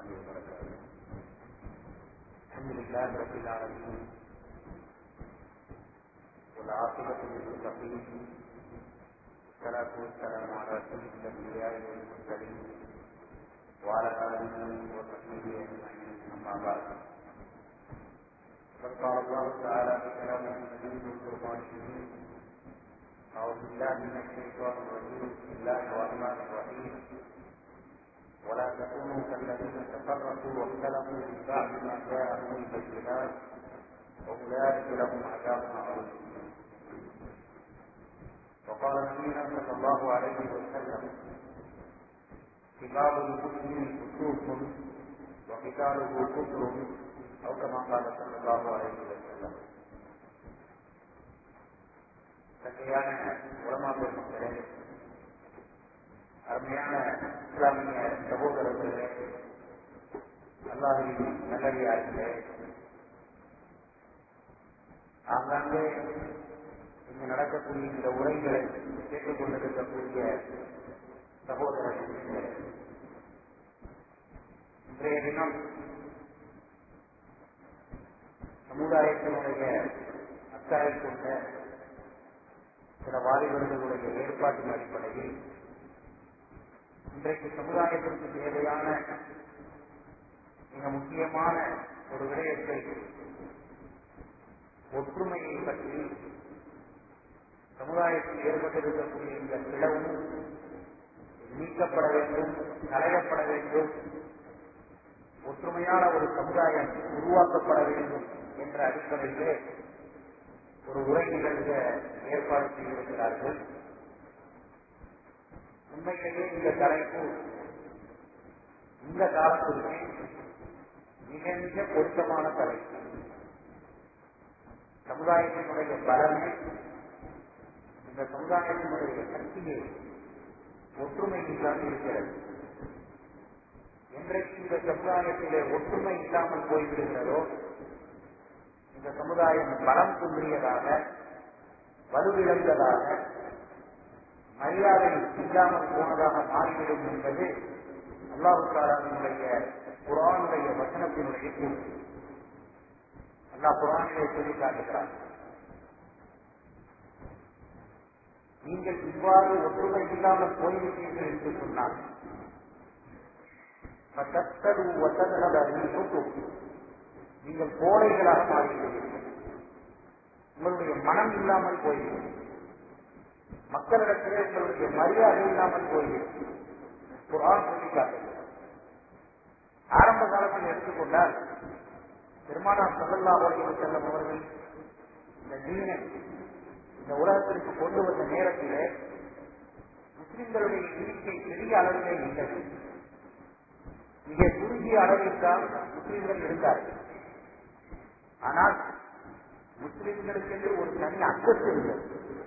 وبركاته الحمد لله رب العالمين والعاقبة للمتقين والصلاة والسلام على سيد الأنبياء والمرسلين وعلى آله وصحبه أجمعين أما بعد قد قال الله تعالى في كلامه المجيد والقرآن الكريم أعوذ بالله من الشيطان الرجيم بسم الله الرحمن الرحيم ولا تكونوا كالذين تفرقوا واختلفوا من بعد ما جاءهم البينات وأولئك لهم عذاب عظيم وقال نبينا صلى الله عليه وسلم كتاب المسلم فسوق وقتاله كفر أو كما قال صلى الله عليه وسلم சட்டையான உலமா பெருமக்களே அருமையான இஸ்லாமிய சகோதரர்களே அல்லாஹின் நல்லடியார்களே ஆங்காங்கே இங்கு நடக்கக்கூடிய இந்த உரைகளை கேட்டுக் கொண்டிருக்கக்கூடிய சகோதரர்களே இன்றைய தினம் சமுதாயத்தினுடைய அக்கறை கொண்ட சில வாலிபர்களுடைய ஏற்பாட்டின் அடிப்படையில் இன்றைக்கு சமுதாயத்திற்கு தேவையான மிக முக்கியமான ஒரு விடயத்தை ஒற்றுமையை பற்றி சமுதாயத்தில் ஏற்பட்டிருக்கக்கூடிய இந்த பிளவும் நீக்கப்பட வேண்டும் களையப்பட வேண்டும் ஒற்றுமையான ஒரு சமுதாயம் உருவாக்கப்பட வேண்டும் என்ற அடிப்படையிலே ஒரு உரை நிகழ்ந்த ஏற்பாடு செய்திருக்கிறார்கள் உண்மையிலேயே இந்த தலைப்பு இந்த காலத்திற்கு மிக மிக பொருத்தமான தலைப்பு சமுதாயத்தினுடைய பலனை இந்த சமுதாயத்தினுடைய சக்தியை ஒற்றுமையில் தான் இருக்கிறது என்றைக்கு இந்த சமுதாயத்திலே ஒற்றுமை இல்லாமல் போய்விடுகிறதோ இந்த சமுதாயம் பலம் குன்றியதாக வலுவிழந்ததாக மரியாதை இல்லாமல் போனதாக மாறிவிடும் என்பது அல்லாஹுக்காரனுடைய குரானுடைய வசனத்தினுடைய கூற்று அல்லா குரானிலே சொல்லி காட்டுகிறார் நீங்கள் இவ்வாறு ஒற்றுமை இல்லாமல் போய்விட்டீர்கள் என்று சொன்னால் நீங்கள் கோடைகளாக மாறிவிடுவீர்கள் உங்களுடைய மனம் இல்லாமல் போய்விடும் மக்களிடத்திலே உங்களுடைய மரியாதை இல்லாமல் போய்விடும் குரான் சொல்லி காட்டுகிறது ஆரம்ப காலத்தில் எடுத்துக்கொண்டால் பெருமானார் சல்லல்லா வழியில் செல்லும் அவர்கள் இந்த தீனை இந்த உலகத்திற்கு கொண்டு வந்த நேரத்திலே முஸ்லிம்களுடைய எண்ணிக்கை பெரிய அளவிலே இல்லை மிக குறுகிய அளவில் தான் முஸ்லிம்கள் இருந்தார்கள் ஆனால் முஸ்லிம்களுக்கென்று ஒரு தனி அந்தஸ்து இருந்தது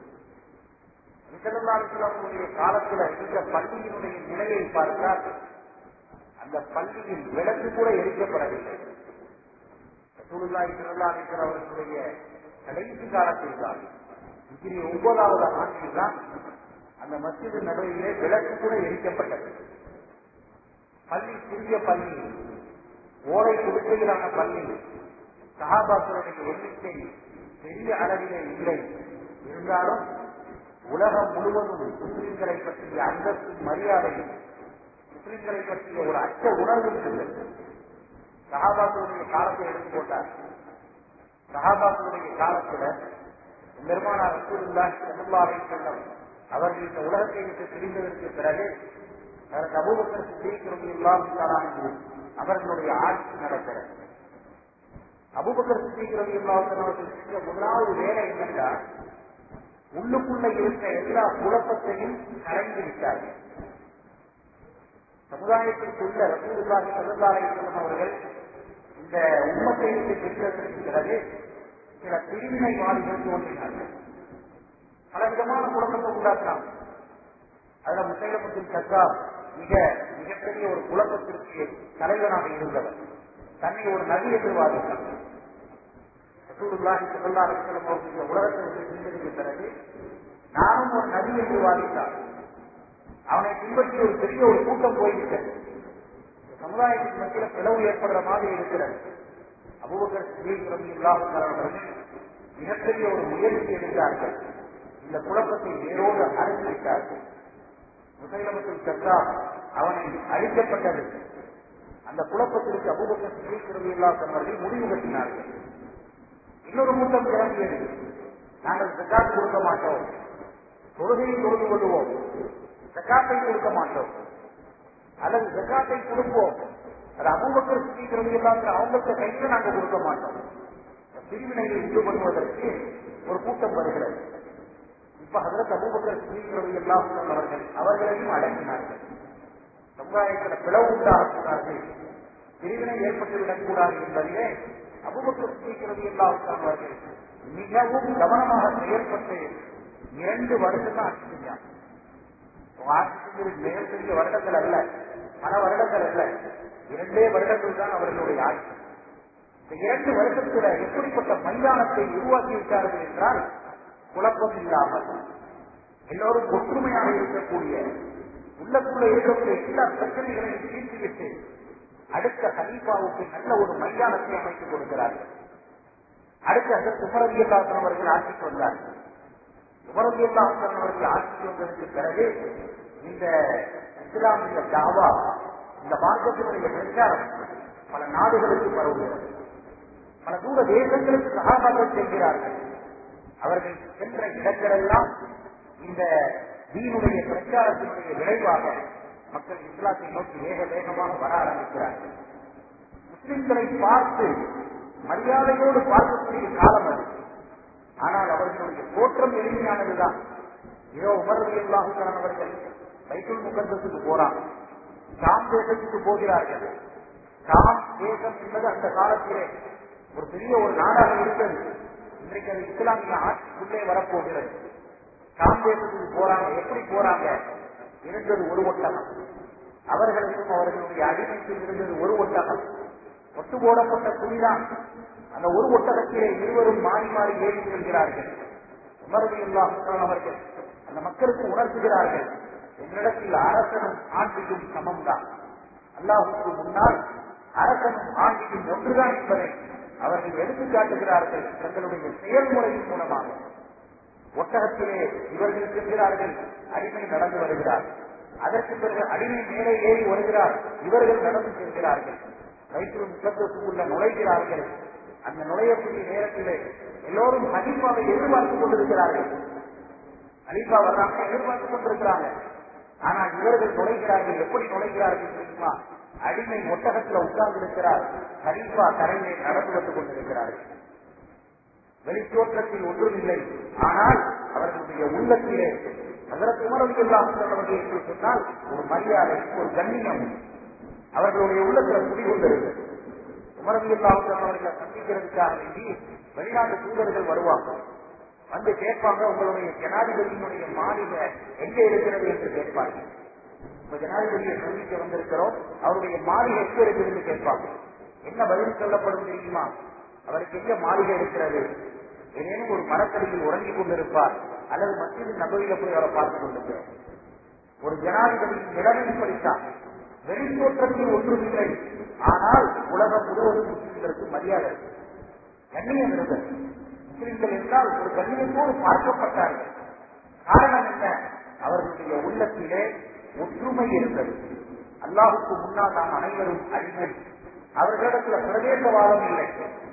நிசலல்லாவுடைய காலத்தில் இந்த பள்ளியினுடைய நிலையை பார்த்தால் அந்த பள்ளியில் விளக்கு கூட எரிக்கப்படவில்லை ரசூலுல்லாஹி ஸல்லல்லாஹு அலைஹி வஸல்லம் அவர்களுடைய கடைசி காலத்தில் தான் இதிரி ஒன்பதாவது ஆண்டில் தான் அந்த மஸ்ஜிது நடுவிலே விளக்கு கூட எரிக்கப்பட்டது பள்ளி சிறிய பள்ளி ஓலை குடிசையிலான பள்ளி சகாபாக்களுடைய எண்ணிக்கை பெரிய அளவிலே இல்லை இருந்தாலும் உலகம் முழுவதும் முஸ்லிம்களை பற்றிய அந்தஸ்து மரியாதையும் முஸ்லிம்களை பற்றிய ஒரு அச்ச உணர்வு இருந்தது சகாபாக்களுடைய காலத்தை எடுத்து போட்டார் சகாபாக்களுடைய காலத்துல நிர்மாண ரசூலுல்லாஹி ஸல்லல்லாஹு அலைஹி வஸல்லம் அவர்கள் இந்த உலகத்தை விட்டு பிரிந்ததற்கு பிறகு அதற்கு அபூபக்கர் சித்திக் ரலியல்லாஹு தஆலா அவர்களுடைய ஆட்சி நடக்கிறது அபூபக்கர் சித்திக் ரலியல்லாஹு தஆலா அவர்கள் செஞ்ச முதலாவது வேலை என்னென்றால் உள்ளுக்குள்ள இருந்த எல்லா குழப்பத்தையும் கலைந்து விட்டார்கள் சமுதாயத்திற்குள்ள ரசூலுல்லாஹி ஸல்லல்லாஹு அலைஹி வஸல்லம் அவர்கள் இந்த உம்மத்தை விட்டு பிரிந்ததற்கு பிறகு சில பிரிவினைவாதிகள் தோன்றினார்கள் பல விதமான குழப்பத்தை உண்டாக்கலாம் அதுல முசைலமுத்தின் சர்க்கா மிக மிகப்பெரிய ஒரு குழப்பத்திற்கு தலைவனாக இருந்தவர் தன்னை ஒரு நதி என்று வாதித்தார் ரசூலுல்லாஹி ஸல்லல்லாஹு அலைஹி வஸல்லம் அவர்கள் இந்த உலகத்தை விட்டு பிரிந்ததற்கு பிறகு நானும் ஒரு நதி என்று வாதித்தார் அவனை பின்பற்றி ஒரு பெரிய ஒரு கூட்டம் போய்விட்டது இந்த சமுதாயத்தின் மத்தியில் பிளவு ஏற்படுற மாதிரி இருக்கிறது அபூபக்கர் சிதீக் இல்லாமல் மிகப்பெரிய ஒரு முயற்சி எடுத்தார்கள் இந்த குழப்பத்தை வேரோடு அறுத்துவிட்டார்கள் முசைலமத்தில் சத்தா அவனை அழிக்கப்பட்டது அந்த குழப்பத்திற்கு அபூபக்கர் சிதீக் இல்லாதவர்கள் முடிவு கட்டினார்கள் இன்னொரு கூட்டம் கிளம்பியது நாங்கள் ஜக்காத் கொடுக்க மாட்டோம் தொழுகையை தொழுது கொள்வோம் ஜக்காத்தை கொடுக்க மாட்டோம் அல்லது ஜக்காத்தை கொடுப்போம் அது அபூபக்கர் சித்திக்கிறது எல்லாம் அவங்களுக்கு கைக்கு நாங்கள் கொடுக்க மாட்டோம் பிரிவினையை உண்டு பண்ணுவதற்கு ஒரு கூட்டம் வருகிறது இப்ப அதற்கு அபூபக்கர் சித்திக்கிறது எல்லாம் அவர்கள் அவர்களையும் அடங்கினார்கள் சமுதாயத்தில் பிளவு உண்டாகக்கூடாது பிரிவினை ஏற்பட்டுவிடக் கூடாது என்பதிலே அபுபக்கர் சித்திக்கிறது எல்லாம் அவர்கள் மிகவும் கவனமாக செயல்பட்டு இரண்டு வருடம் தான் ஆட்சி செஞ்சாங்க ஆட்சி செஞ்சது மிகப்பெரிய வருடங்கள் அல்ல பல வருடங்கள் அல்ல இரண்டே வருடங்கள் தான் அவர்களுடைய ஆட்சி இந்த இரண்டு வருடத்துல எப்படிப்பட்ட மைதானத்தை உருவாக்கி விட்டார்கள் என்றால் குழப்பம் இல்லாமல் எல்லோரும் ஒற்றுமையாக இருக்கக்கூடிய உள்ளக்குள்ள இருக்கக்கூடிய எல்லா பிரச்சனைகளையும் தீர்த்துவிட்டு அடுத்த ஹலீஃபாவுக்கு நல்ல ஒரு மைதானத்தை அமைத்துக் கொடுக்கிறார்கள் அடுத்து அதற்கு உமரவியல்லாசன் அவர்கள் ஆட்சிக்கு வந்தார்கள் உமரவியல்லாசன் அவர்கள் ஆட்சிக்கு வந்ததற்கு பிறகு இந்த இஸ்லாமிய தாவா இந்த மார்க்கத்தினுடைய பிரச்சாரம் பல நாடுகளுக்கு பரவுகிறது பல தூர தேசங்களுக்கு சகாபாக்கள் செல்கிறார்கள் அவர்கள் சென்ற இடங்களெல்லாம் இந்த தீனுடைய பிரச்சாரத்தினுடைய விளைவாக மக்கள் இஸ்லாத்தை நோக்கி வேக வேகமாக வர ஆரம்பிக்கிறார்கள் முஸ்லிம்களை பார்த்து மரியாதையோடு பார்க்கக்கூடிய காலம் அது ஆனால் அவர்களுடைய தோற்றம் எளிமையானதுதான் இதோ உமர்வியல்லாஹுக்கான அவர்கள் பைத்துல் முகந்தத்துக்கு போறாங்க ஷாம் தேசத்துக்கு போகிறார்கள் ஷாம் தேசம் என்பது அந்த காலத்திலே ஒரு பெரிய ஒரு நாடாக இருந்தது இன்றைக்கு அது இஸ்லாமிய ஆட்சிக்குள்ளே வரப்போகிறது ஷாம் தேசத்துக்கு போறாங்க எப்படி போறாங்க இருந்தது ஒரு ஒட்டகம் அவர்களுக்கும் அவர்களுடைய அடிமைக்கும் இருந்தது ஒரு ஒட்டகம் ஒட்டு போடப்பட்ட துணிதான் அந்த ஒரு ஒட்டகத்திலே இருவரும் மாறி மாறி ஏறி செல்கிறார்கள் உணர்வில்லா அவர்கள் அந்த மக்களுக்கு உணர்த்துகிறார்கள் என்னிடத்தில் அரசனும் ஆண்டியும் சமம் தான் அல்லாஹுக்கு முன்னால் அரசனும் ஆண்டியும் ஒன்றுதான் என்பதை அவர்கள் எடுத்துக் காட்டுகிறார்கள் தங்களுடைய செயல்முறையின் மூலமாக ஒட்டகத்திலே இவர்கள் செல்கிறார்கள் அடிமை நடந்து வருகிறார் அதற்கு பிறகு அடிமை மேலே ஏறி வருகிறார் இவர்கள் நடந்து செல்கிறார்கள் வயிற்று முகத்துக்குள்ள நுழைகிறார்கள் அந்த நுழையக்கூடிய நேரத்திலே எல்லோரும் ஹலீஃபாவை எதிர்பார்த்துக் கொண்டிருக்கிறார்கள் ஹலீஃபா வர்றாங்க எதிர்பார்த்துக் கொண்டிருக்கிறாங்க ஆனால் இவர்கள் நுழைகிறார்கள் எப்படி நுழைகிறார்கள் தெரியுமா அடிமை ஒட்டகத்தில் உட்கார்ந்து இருக்கிறார் ஹலீஃபா தரையிலே நடந்து வந்து கொண்டிருக்கிறார்கள் வெளித்தோற்றத்தில் ஒன்றுமில்லை ஆனால் அவர்களுடைய உள்ளத்திலே அதற்கு உணர்வுகளாக அவர்கள் என்று சொன்னால் ஒரு மரியாதை ஒரு கண்ணியம் அவர்களுடைய உள்ளத்தில் குடிகொண்டிருக்கு உமரவியல்லாவுக்கு அவர்களை சந்திக்கிறதுக்காக வேண்டி வெளிநாட்டு தூதர்கள் வருவாங்க வந்து கேட்பாங்க உங்களுடைய ஜனாதிபதியினுடைய மாளிகை எங்க இருக்கிறது என்று கேட்பார்கள் இப்ப ஜனாதிபதியை சந்திக்க வந்திருக்கிறோம் அவருடைய மாளிகை எங்க இருக்கிறது கேட்பாங்க என்ன பதில் சொல்லப்படும் தெரியுமா அவருக்கு எங்க மாளிகை இருக்கிறது ஏதேனும் ஒரு மரத்தடியில் உறங்கிக் கொண்டிருப்பார் அல்லது மத்திய நபையில போய் அவரை பார்த்துக் கொண்டிருக்கிறார் ஒரு ஜனாதிபதியின் நிலைமை இப்படித்தான் வெளித்தோற்றத்தில் ஒன்றுமில்லை ஆனால் உலகம் முழுவதும் முஸ்லிம்களுக்கு மரியாதை கண்ணியம் இருந்தது முஸ்லிம்கள் என்றால் ஒரு கண்ணியத்தோடு பார்க்கப்பட்டார்கள் காரணம் என்ன அவர்களுடைய உள்ளத்திலே ஒற்றுமை இருந்தது அல்லாஹுக்கு முன்னால் நாம் அனைவரும் அடிமை அவர்களிடத்தில் பிரதேசவாதம் இல்லை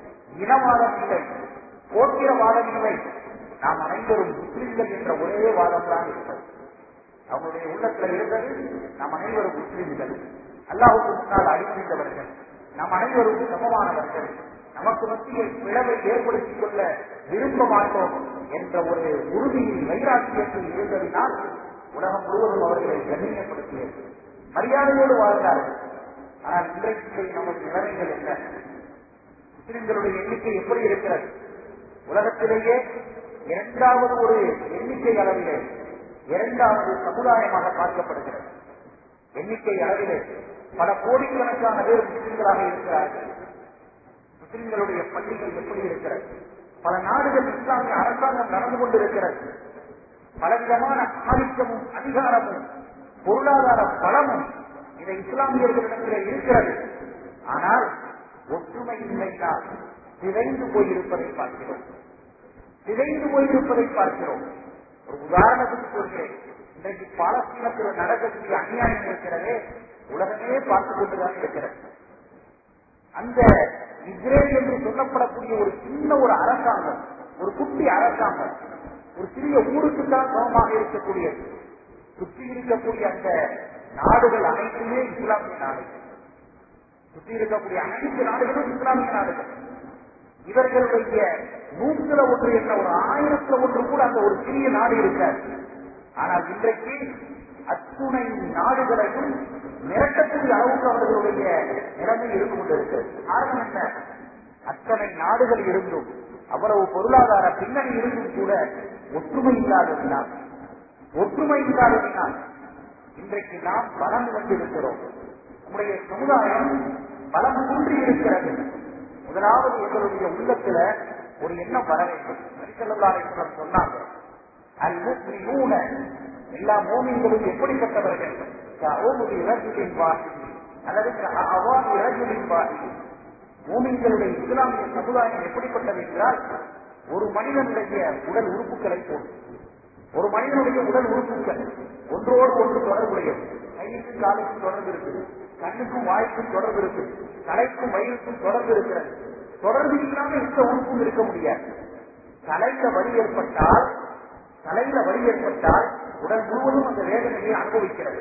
இனவாதம் இல்லை போக்கிரவாதம் இல்லை நாம் அனைவரும் முஸ்லிம்கள் என்ற ஒரே வாதம் தான் இருந்தது அவங்களுடைய உள்ளத்தில் இருந்தது நாம் அனைவரும் முஸ்லிம்கள் அல்லாஹுக்கு முன்னால் அடிமைந்தவர்கள் நாம் அனைவரும் சமமானவர்கள் நமக்கு மத்தியில் பிளவை ஏற்படுத்திக் கொள்ள விரும்ப மாட்டோம் என்ற ஒரு உறுதியில் வைராக்கியத்தில் இருந்ததினால் உலகம் முழுவதும் அவர்களை கண்ணியப்படுத்தியது மரியாதையோடு வாழ்ந்தார்கள் ஆனால் இன்றைக்கு நமது நிலைமைகள் என்ன முஸ்லிம்களுடைய எண்ணிக்கை எப்படி இருக்கிறது உலகத்திலேயே இரண்டாவது ஒரு எண்ணிக்கை அளவிலே இரண்டாவது சமுதாயமாக பார்க்கப்படுகிறது எண்ணிக்கை அளவிலே பல கோடிக்கணக்கான பேர் முஸ்லிம்களாக இருக்கிறார்கள் முஸ்லிம்களுடைய பள்ளிகள் எப்படி இருக்கிறது பல நாடுகள் இஸ்லாமிய அரசாங்கம் நடந்து கொண்டிருக்கிறது பலவிதமான ஆதிக்கமும் அதிகாரமும் பொருளாதார பலமும் இந்த இஸ்லாமியர்களிடத்தில் இருக்கிறது ஆனால் சிதைந்து போயிருப்பதை பார்க்கிறோம் சிதைந்து போயிருப்பதை பார்க்கிறோம் ஒரு உதாரணத்துக்கு சொல்கிறேன் இன்றைக்கு பாலஸ்தீனத்தில் நடக்கக்கூடிய அநியாயம் இருக்கிறதே உலகமே பார்த்துக் கொண்டுதான் இருக்கிறது அந்த இஸ்ரேல் என்று சொல்லப்படக்கூடிய ஒரு சின்ன ஒரு அரசாங்கம் ஒரு குட்டி அரசாங்கம் ஒரு சிறிய ஊருக்கு தான் சமமாக இருக்கக்கூடியது சுற்றி இருக்கக்கூடிய அந்த நாடுகள் அனைத்துமே இஸ்லாமிய நாடுகள் சுற்றி இருக்கக்கூடிய அனைத்து நாடுகளும் இஸ்லாமிய நாடுகள் இவர்களுடைய நூற்றுல ஒன்று என்ற ஒரு ஆயிரத்துல ஒன்று கூட அந்த ஒரு சிறிய நாடு இருக்காது ஆனால் இன்றைக்கு அத்துணை நாடுகளையும் மிரட்டக்கூடிய அளவுக்கு அவர்களுடைய நிலைமை இருந்து கொண்டிருக்கிறது காரணம் என்ன அத்தனை நாடுகள் இருந்தும் அவ்வளவு பொருளாதார பின்னணி இருந்தும் கூட ஒற்றுமை இல்லாததினால் ஒற்றுமை இல்லாததினால் இன்றைக்கு நாம் பலம் கொண்டிருக்கிறோம் நம்முடைய சமுதாயம் பலம் குன்றி இருக்கிறது முதலாவது எங்களுடைய உள்ளத்துல ஒரு எண்ணம் வர வேண்டும் நரிசல்லாரேஸ்வரம் சொன்னாங்க அல்முஸ்லிமூன எல்லா மோமின்களும் எப்படிப்பட்டவர்கள் கஅவுதி ரஜுலின் வாஹிதி அல்லது அவாதி ரஜுலின் வாஹிதி மோமின்களுடைய இஸ்லாமிய சமுதாயம் எப்படிப்பட்டது என்றால் ஒரு மனிதனுடைய உடல் உறுப்புகளை போன்று ஒரு மனிதனுடைய உடல் உறுப்புகள் ஒன்றோடு ஒன்று தொடர்புடையது கைக்கும் காலுக்கும் தொடர்பு இருக்குது கண்ணுக்கும் வாய்க்கும் தொடர்பு இருக்கு தலைக்கும் வயிறுக்கும் தொடர்பு இருக்கிறது தொடர்பு இல்லாம எந்த உறுப்பும் இருக்க முடியாது தலையில வலி ஏற்பட்டால் தலையில வலி ஏற்பட்டால் உடல் முழுவதும் அந்த வேதனையை அனுபவிக்கிறது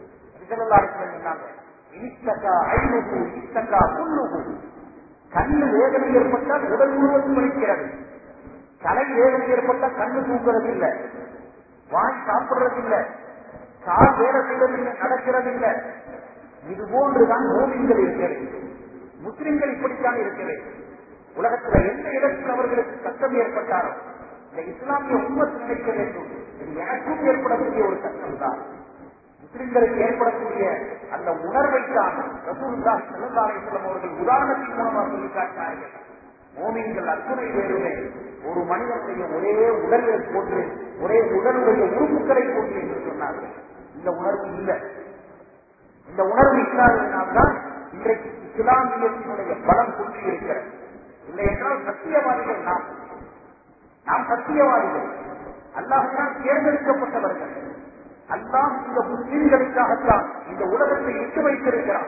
சொன்னாங்க இனித்தக்கா ஐநூறு இத்தக்கா புல்லுகு கண்ணு வேதனை ஏற்பட்டால் உடல் முழுவதும் வலிக்கிறது தலை வேதனை ஏற்பட்டால் கண்ணு தூங்குறது இல்லை வாய் சாப்பிடுறது இல்லை கால் வேலை செய்வதில்லை நடக்கிறது இல்லை இது போன்றுதான் மோமின்கள் இருக்கிறது முஸ்லிம்கள் இப்படித்தான் இருக்கிறது உலகத்துல எந்த இடத்தில் அவர்களுக்கு கஷ்டம் ஏற்பட்டாலும் இந்த இஸ்லாமிய உண்மத்து நினைக்க வேண்டும் இது எனக்கும் ஏற்படக்கூடிய ஒரு கஷ்டம் தான் முஸ்லிம்களுக்கு ஏற்படக்கூடிய அந்த உணர்வை தான் ரசூலுல்லாஹி ஸல்லல்லாஹு அலைஹி வஸல்லம் அவர்கள் உதாரணத்தின் மூலமாக சொல்லி காட்டினார்கள் மோமின்கள் அத்துணை பேருமே ஒரு மனிதனுடைய ஒரே உடலை போன்று ஒரே உடலுடைய உறுப்புகளை போன்று என்று சொன்னார்கள் இந்த உணர்வு இல்லை இந்த உணர்வு இல்லாததினால்தான் இன்றைக்கு இஸ்லாமியத்தினுடைய பலம் குன்றி இருக்கிறது இல்லை என்றால் சத்தியவாதிகள் நாம் நாம் சத்தியவாதிகள் அல்லாஹால் தேர்ந்தெடுக்கப்பட்டவர்கள் அல்லாம் இந்த முஸ்லீம்களுக்காகத்தான் இந்த உலகத்தை விட்டு வைத்திருக்கிறான்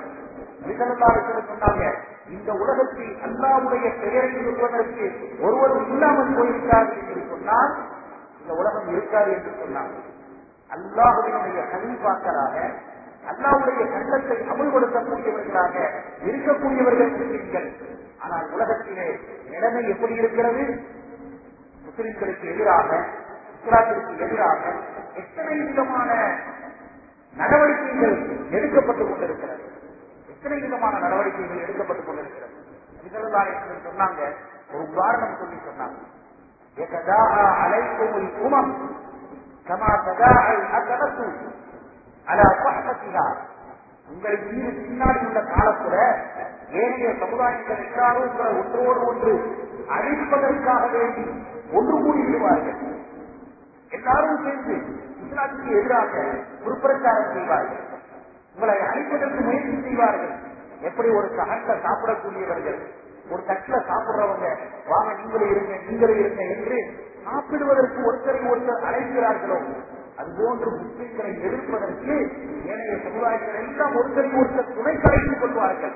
சொன்னாங்க இந்த உலகத்தில் அல்லாவுடைய பெயரை சொல்வதற்கு ஒருவரும் இல்லாமல் போயிருக்காது என்று சொன்னால் இந்த உலகம் இருக்காது என்று சொன்னாங்க அல்லாஹுடைய கல்விப்பாக்கராக அல்லாவுடைய சட்டத்தை அமல்படுத்தக்கூடியவர்களாக இருக்கக்கூடியவர்கள் முஸ்லிம்கள் ஆனால் உலகத்திலே நிலைமை எப்படி இருக்கிறது முஸ்லிம்களுக்கு எதிராக இஸ்லாத்திற்கு எதிராக எத்தனை விதமான நடவடிக்கைகள் எடுக்கப்பட்டுக் கொண்டிருக்கிறது எத்தனை விதமான நடவடிக்கைகள் எடுக்கப்பட்டுக் கொண்டிருக்கிறது நிகழ்ந்தாலயத்தில் சொன்னாங்க ஒரு உதாரணம் சொல்லி சொன்னாங்க அலைக்கும் உமம் கமா ததாஅல் அகலத்து அலா பஹ்மத்திஹா உங்கள் மீது பின்னாடி உள்ள காலத்துல ஏனைய சமுதாயங்கள் எல்லாரும் உங்களை ஒன்றோடு ஒன்று அழிப்பதற்காக வேண்டி ஒன்று கூடி விடுவார்கள் எல்லாரும் சேர்ந்து இஸ்லாத்துக்கு எதிராக ஒரு பிரச்சாரம் செய்வார்கள் உங்களை அழிப்பதற்கு முயற்சி செய்வார்கள் எப்படி ஒரு தகட்ட சாப்பிடக்கூடியவர்கள் ஒரு தட்டுல சாப்பிடுறவங்க வாங்க நீங்களும் இருங்க நீங்களும் இருங்க என்று சாப்பிடுவதற்கு ஒருத்தரை ஒருத்தர் அழைக்கிறார்களோ அதுபோன்று முஸ்லிம்களை எதிர்ப்பதற்கு ஏனைய சமுதாயங்கள் எல்லாம் ஒருத்தரை ஒருத்தர் துணை கலைத்துக் கொள்வார்கள்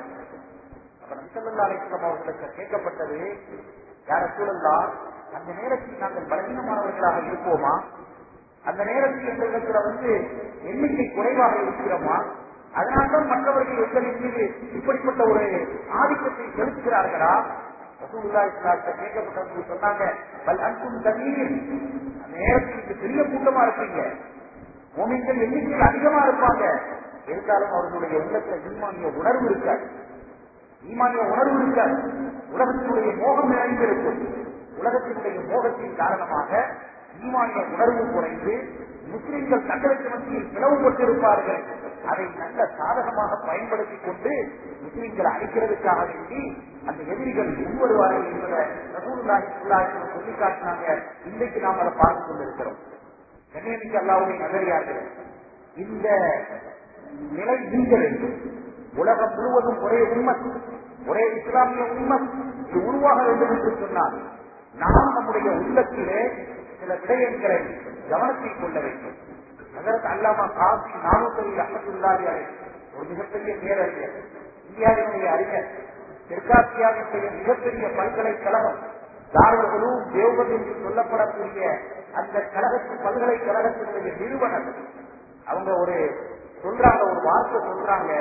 அலைக்கம் அவர்களுக்கு கேட்கப்பட்டது யார சூழல்லா அந்த நேரத்தில் நாங்கள் பலவீனமானவர்களாக இருப்போமா அந்த நேரத்தில் எங்களிடத்துல வந்து எண்ணிக்கை குறைவாக இருக்கிறோமா அதனால்தான் மற்றவர்கள் எங்களின் மீது இப்படிப்பட்ட ஒரு ஆதிக்கத்தை செலுத்துகிறார்களா கேட்கப்பட்டவங்க சொன்னாங்க பல் அன்பும் தண்ணீர் அந்த நேரத்தில் பெரிய கூட்டமா இருப்பீங்க மோமின்கள் எண்ணிக்கையில் அதிகமா இருப்பாங்க இருந்தாலும் அவர்களுடைய உள்ளத்துல ஈமானிய உணர்வு இருக்காது ஈமானிய உணர்வு இருக்காது உலகத்தினுடைய மோகம் நிறைந்திருக்கும் உலகத்தினுடைய மோகத்தின் காரணமாக ஈமானிய உணர்வு குறைந்து முஸ்லிம்கள் தங்களுக்கு மத்தியில் பிளவுபட்டிருப்பார்கள் அதை நல்ல சாதகமாக பயன்படுத்திக் கொண்டு முஸ்லிம்களை அழிக்கிறதுக்காக வேண்டி அந்த எதிரிகள் முன்வருவார்கள் என்பதை ரசூலுல்லாஹி ஸல்லல்லாஹு சொல்லி காட்டினாங்க இன்றைக்கு நாம் அதை பார்த்து கொண்டிருக்கிறோம் கண்ணியமிக்க அல்லாவுடைய நகரியார்கள் இந்த நிலை நீங்க வேண்டும் உலகம் முழுவதும் ஒரே உண்மை ஒரே இஸ்லாமிய உண்மை இது உருவாக வேண்டும் என்று சொன்னால் நாம் நம்முடைய உள்ளத்திலே சில விடயங்களை கவனத்தில் கொள்ள வேண்டும் அதற்கு அல்லாமா காசி நானூத்தி அஹமதுல்லாஹி அலை ஒரு மிகப்பெரிய பேரறிஞர் இந்தியாவினுடைய அறிஞர் தெற்காசியாவினுடைய மிகப்பெரிய பல்கலைக்கழகம் தாரர்களும் தேவபதி என்று சொல்லப்படக்கூடிய அந்த கழகத்து பல்கலைக்கழகத்தினுடைய நிறுவனர் அவங்க ஒரு சொல்றாங்க ஒரு வார்த்தை சொல்றாங்க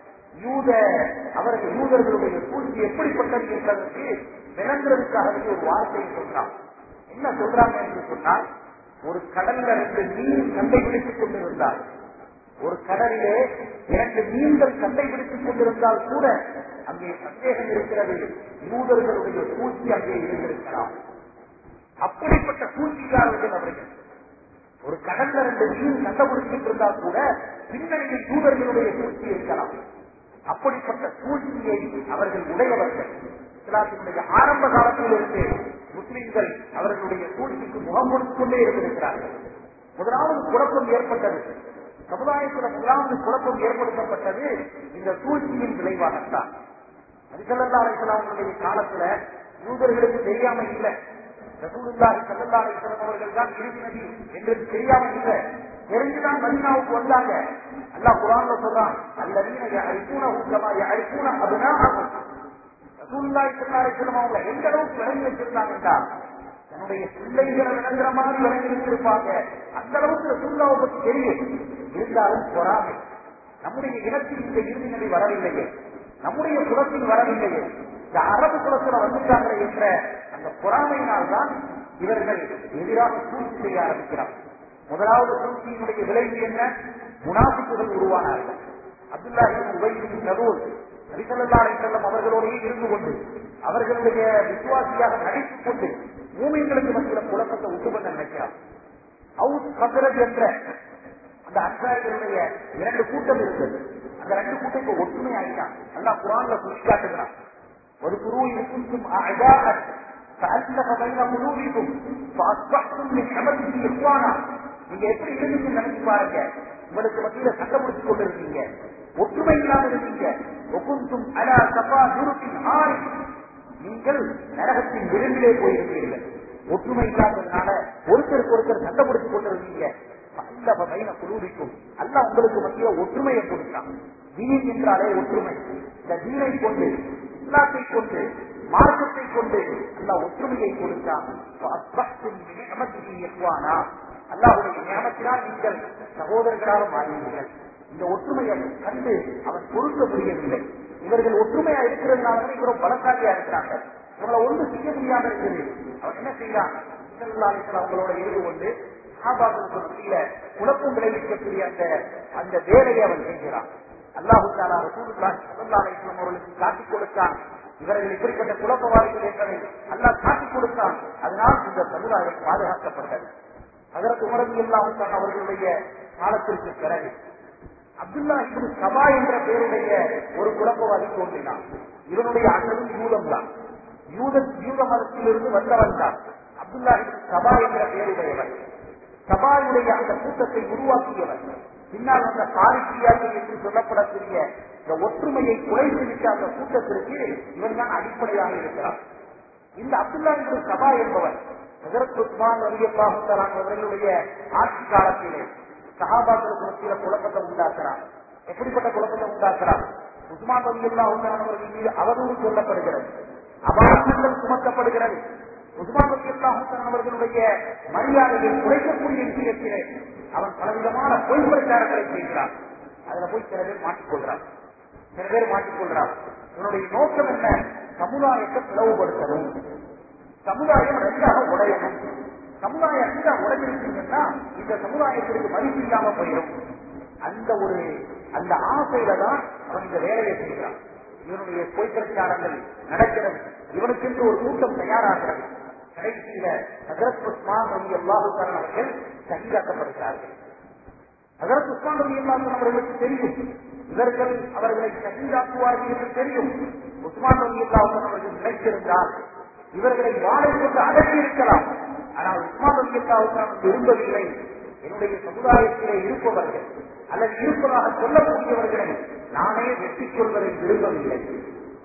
யூத அவர்கள் யூதர்களுடைய சூழ்ச்சி எப்படிப்பட்டது என்பதற்கு விளங்குறதுக்காகவே ஒரு வார்த்தையை சொல்றாங்க என்ன சொல்றாங்க என்று சொன்னால் ஒரு கடல்ல ரெண்டு மீன் சண்டை பிடித்துக் கொண்டிருந்தார் ஒரு கடலிலே இரண்டு மீன்கள் சண்டை பிடித்துக் கொண்டிருந்தால் கூட அங்கே சந்தேகம் இருக்கிறது யூதர்களுடைய சூழ்ச்சி அங்கே இருந்திருக்கலாம் அப்படிப்பட்ட சூழ்ச்சிக்காரர்கள் அவர்கள் ஒரு கடல்ல ரெண்டு மீன் சண்டை பிடிச்சிட்டு இருந்தால் கூட பின்னணியில் யூதர்களுடைய சூழ்ச்சி இருக்கலாம் அப்படிப்பட்ட சூழ்ச்சியை அவர்கள் உடையவர்கள் இஸ்லாத்தினுடைய ஆரம்ப காலத்திலிருந்து முஸ்லிம்கள் அவர்களுடைய சூழ்ச்சிக்கு முகம் கொடுத்துக் கொண்டே இருந்திருக்கிறார்கள் முதலாவது குழப்பம் ஏற்பட்டது சமுதாயத்தில் முதலாவது குழப்பம் ஏற்படுத்தப்பட்டது இந்த சூழ்ச்சியின் விளைவாகத்தான் நபிசல்லா அலிஸ்லாமுடைய காலத்துல யூதர்களுக்கு தெரியாம இல்லை ரசூலுல்லாஹி ஸல்லல்லாஹு அலைஹி வஸல்லம் அவர்கள் தான் இறுதி நபி என்று தெரியாம இல்லை தெரிஞ்சுதான் மதீனாவுக்கு வந்தாங்க அல்லாஹ் குர்ஆன்ல சொல்றான் அல்லதீன யஅரிஃபூனஹு கமா யஅரிஃபூன அப்னாஅஹும் ரசூலுல்லாஹி ஸல்லல்லாஹு அலைஹி வஸல்லம் அவங்க எந்த அளவுக்கு விளங்கி வச்சிருந்தாங்கன்னா தன்னுடைய பிள்ளைகளை விளங்குற மாதிரி விளங்கி வச்சிருப்பாங்க அந்த அளவுக்கு ரசூலுல்லாவை பத்தி தெரியும் இருந்தாலும் பொறாமை நம்முடைய இனத்தில் இந்த இறுதி நிலை வரவில்லையே நம்முடைய குலத்தில் வரவில்லையே இந்த அரபு குலத்துல வந்துட்டாங்க என்ற அந்த பொறாமையினால் தான் இவர்கள் எதிராக சூழ்ச்சி செய்ய ஆரம்பிக்கிறார் முதலாவது சூழ்ச்சியினுடைய விளைவு என்ன முனாபிக்குகள் உருவானார்கள் அப்துல்லாஹின் உபயின் நரூல் நபிசல்லா செல்லம் அவர்களோடையே இருந்து கொண்டு அவர்களுடைய விசுவாசியாக நடித்துக் கொண்டு மூமியங்களுக்கு மத்தியில் குழப்பத்தை உண்டு பண்ண நினைக்கிறார் அவுஸ் ஹசரத் என்ற அந்த அன்சாரிகளுடைய இரண்டு கூட்டம் இருந்தது அந்த ரெண்டு கூட்டம் இப்ப ஒற்றுமை ஆயிட்டான் நல்லா குரான்ல சொல்லி காட்டுகிறான் ஒரு குரு இருக்கும் அழகாக فألف بين قلوبكم فأصبحتم من حمده إخوانا நீங்க எப்படி இருந்துச்சு நினைச்சு பாருங்க உங்களுக்கு மத்தியில சண்டை முடிச்சுக் கொண்டிருக்கீங்க ஒற்றுமை இல்லாம இருந்தீங்க ஒகுந்தும் அலா சபா துருக்கின் ஆறு நீங்கள் நரகத்தின் விரும்பிலே போயிருந்தீர்கள் ஒற்றுமை இல்லாததுனால ஒருத்தருக்கு ஒருத்தர் சண்டை முடித்துக் கொண்டிருந்தீங்க அல்ல பைன குழுவிக்கும் அல்ல உங்களுக்கு மத்திய ஒற்றுமையை கொடுத்தான் தீன் என்றாலே ஒற்றுமை இந்த தீனை கொண்டு இஸ்லாத்தை கொண்டு மார்க்கத்தை கொண்டு அல்ல ஒற்றுமையை கொடுத்தான் அல்லாவுடைய நியமத்தினால் நீங்கள் சகோதரர்களாக மாறினீர்கள் இந்த ஒற்றுமையை கண்டு அவன் பொருத்த முடியவில்லை இவர்கள் ஒற்றுமையா இருக்கிறதுனால இவரும் பலசாலியா இருக்கிறாங்க இவங்களை ஒன்று செய்ய முடியாம இருக்குது அவன் என்ன செய்யறான் அவங்களோட இருந்து கொண்டு சஹாபாக்களுக்கு மத்தியில குழப்பம் விளைவிக்கக்கூடிய அந்த அந்த வேலையை அவன் செய்கிறான் அல்லாஹு தாலா ரசூலுல்லாஹி ஸல்லல்லாஹு அலைஹி வஸல்லம் அவர்களுக்கு காட்டிக் கொடுத்தான் இவர்கள் இப்படிப்பட்ட குழப்பவாதிகள் என்பதை அல்லாஹ் காட்டிக் கொடுத்தான் அதனால் இந்த சமுதாயம் பாதுகாக்கப்பட்டது அதற்கு உமரது இல்லாமல் அவர்களுடைய காலத்திற்கு பிறகு அப்துல்லா இப்னு சபா என்ற பெயருடைய ஒரு குழப்பவாதி தோன்றினான் இவனுடைய அண்ணனும் யூதம் தான் யூத யூத மதத்திலிருந்து வந்தவன் தான் அப்துல்லா இப்னு சபா என்ற பெயருடையவன் சபாவுடைய அந்த கூட்டத்தை உருவாக்கியவர் பின்னால் வந்த சாரிக்கியார்கள் என்று சொல்லப்படக்கூடிய இந்த ஒற்றுமையை குறைத்து விட்ட அந்த கூட்டத்திற்கு இவன் தான் அடிப்படையாக இருக்கிறார் இந்த அப்துல்லா இப்னு சபா என்பவர் ஹஜரத் உஸ்மான் அலியல்லாஹுத்தலான் அவர்களுடைய ஆட்சி காலத்திலே சஹாபாக்களுக்கு மத்தியில குழப்பத்தை உண்டாக்குறார் எப்படிப்பட்ட குழப்பத்தை உண்டாக்குறார் உஸ்மான் அலியல்லாஹுத்தலான் அவர்கள் மீது அவதூறு சொல்லப்படுகிறது அபாரணங்கள் சுமத்தப்படுகிறது உஸ்மான் அலியல்லாஹுத்தலான் அவர்களுடைய மரியாதையை குறைக்கக்கூடிய விஷயத்திலே அவன் பலவிதமான பொய் பிரச்சாரங்களை செய்கிறான் அதுல போய் சில பேர் மாட்டிக்கொள்றான் சில பேர் மாட்டிக்கொள்றான் இவனுடைய நோக்கம் என்ன சமுதாயத்தை பிளவுபடுத்தணும் சமுதாயம் ரெண்டாக உடையணும் சமுதாயம் ரெண்டா உடைஞ்சிருக்கீங்கன்னா இந்த சமுதாயத்திற்கு மதிப்பு இல்லாம போயிடும் அந்த ஒரு அந்த ஆசையில தான் அவன் இந்த வேலையை செய்கிறான் இவனுடைய பொய் பிரச்சாரங்கள் நடக்கிறது இவனுக்கென்று ஒரு கூட்டம் தயாராகிறது கடைசியில ஹசரத் உஸ்மான் ரவி அல்லாஹுக்காரன் அவர்கள் சகிதாக்கப்படுகிறார்கள் ஹசரத் உஸ்மான் ரவி அல்லாஹன் அவர்களுக்கு தெரியும் இவர்கள் அவர்களை சகிதாக்குவார்கள் என்று தெரியும் உஸ்மான் ரவி அல்லாஹன் அவர்கள் நினைத்திருந்தால் இவர்களை வாழை கொண்டு அடக்கி இருக்கலாம் ஆனால் உஸ்மான் ரவி அல்லாஹுக்கான விரும்பவில்லை என்னுடைய சமுதாயத்திலே இருப்பவர்கள் அல்லது இருப்பதாக சொல்லக்கூடியவர்களை நானே வெற்றி கொள்வதை விரும்பவில்லை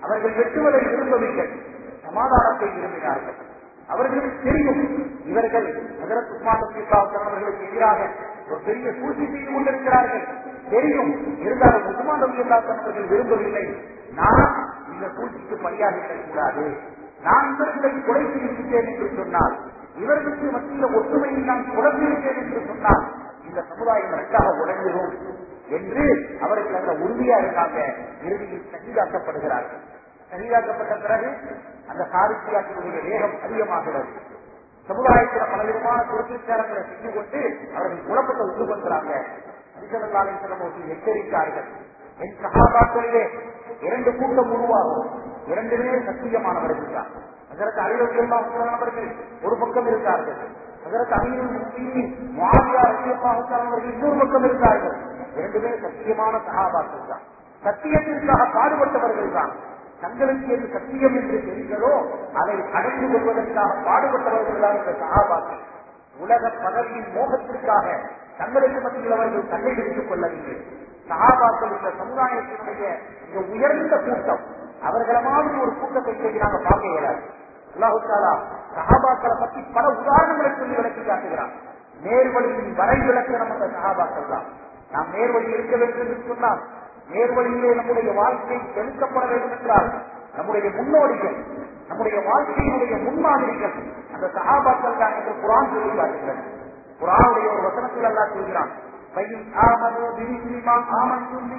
அவர்கள் வெட்டுவதை விரும்பவில்லை சமாதானத்தை விரும்பினார்கள் அவர்களுக்கு தெரியும் இவர்கள் நகரத் உஸ்மான் அவர்களுக்கு எதிராக ஒரு பெரிய சூழ்ச்சி செய்து கொண்டிருக்கிறார்கள் தெரியும் இருந்தாலும் உஸ்மான் ரவி அவர்கள் விரும்பவில்லை நான் இந்த சூழ்ச்சிக்கு பலியாகிவிடக் கூடாது நான் இவர்களை கொலை செய்திருக்கிறேன் என்று சொன்னால் இவர்களுக்கு மத்தியில் ஒற்றுமையை நான் குழம்பியிருக்கேன் என்று சொன்னால் இந்த சமுதாயம் நன்றாக உடைஞ்சிடும் என்று அவர்கள் அந்த உறுதியா இருக்காங்க இறுதியில் சகிதாக்கப்படுகிறார்கள் சகிதாக்கப்பட்ட பிறகு அந்த சாரித்தியாக்கினுடைய வேகம் அதிகமாகிறது சமுதாயத்தில் பலவிதமான துரத்திச்சாரங்களை செஞ்சு கொண்டு அவர்கள் குழப்பத்தை உண்டு பண்றாங்க அதிசலாலேஸ்வரம் எச்சரித்தார்கள் என் சகாபாக்களிலே இரண்டு கூட்டம் உருவாகும் இரண்டுமே சத்தியமானவர்கள் தான் அதற்கு அறிவுறுத்தலானவர்கள் ஒரு பக்கம் இருந்தார்கள் அதற்கு அமீரும் அவர்கள் இன்னொரு பக்கம் இருந்தார்கள் இரண்டுமே சத்தியமான சகாபாக்கள் தான் சத்தியத்திற்காக பாடுபட்டவர்கள் தான் தங்களுக்கு எது சத்தியம் என்று தெரிந்ததோ அதை அடைந்து கொள்வதற்காக பாடுபட்டவர்கள் தான் இந்த சகாபாக்கள் உலக பதவியின் மோகத்திற்காக தங்களுக்கு மத்தியில் அவர்கள் தன்னை விடுத்துக் கொள்ளவில்லை சகாபாக்கள் இந்த சமுதாயத்தினுடைய இந்த உயர்ந்த கூட்டம் அவர்கள மாதிரி ஒரு கூட்டத்தை இன்றைக்கு நாங்க பார்க்க இயலாது அல்லாஹாலா சகாபாக்களை பற்றி பல உதாரணங்களை சொல்லி விளக்கி காட்டுகிறான் நேர்வழியின் வரை விளக்கம் அந்த சகாபாக்கள் தான் நாம் நேர்வழி இருக்க வேண்டும் என்று சொன்னால் நேர்வழியிலே நம்முடைய வாழ்க்கை செலுத்தப்பட வேண்டும் என்றால் நம்முடைய முன்னோடிகள் நம்முடைய வாழ்க்கையினுடைய முன்மாதிரிகள் அந்த சகாபாக்கள் தான் என்று குரான் சொல்லி காட்டுகிறது குரானுடைய ஒரு வசனத்தில் அல்லா சொல்கிறான் பையன் ஆமனு விரிசிமா ஆமன் சொல்லி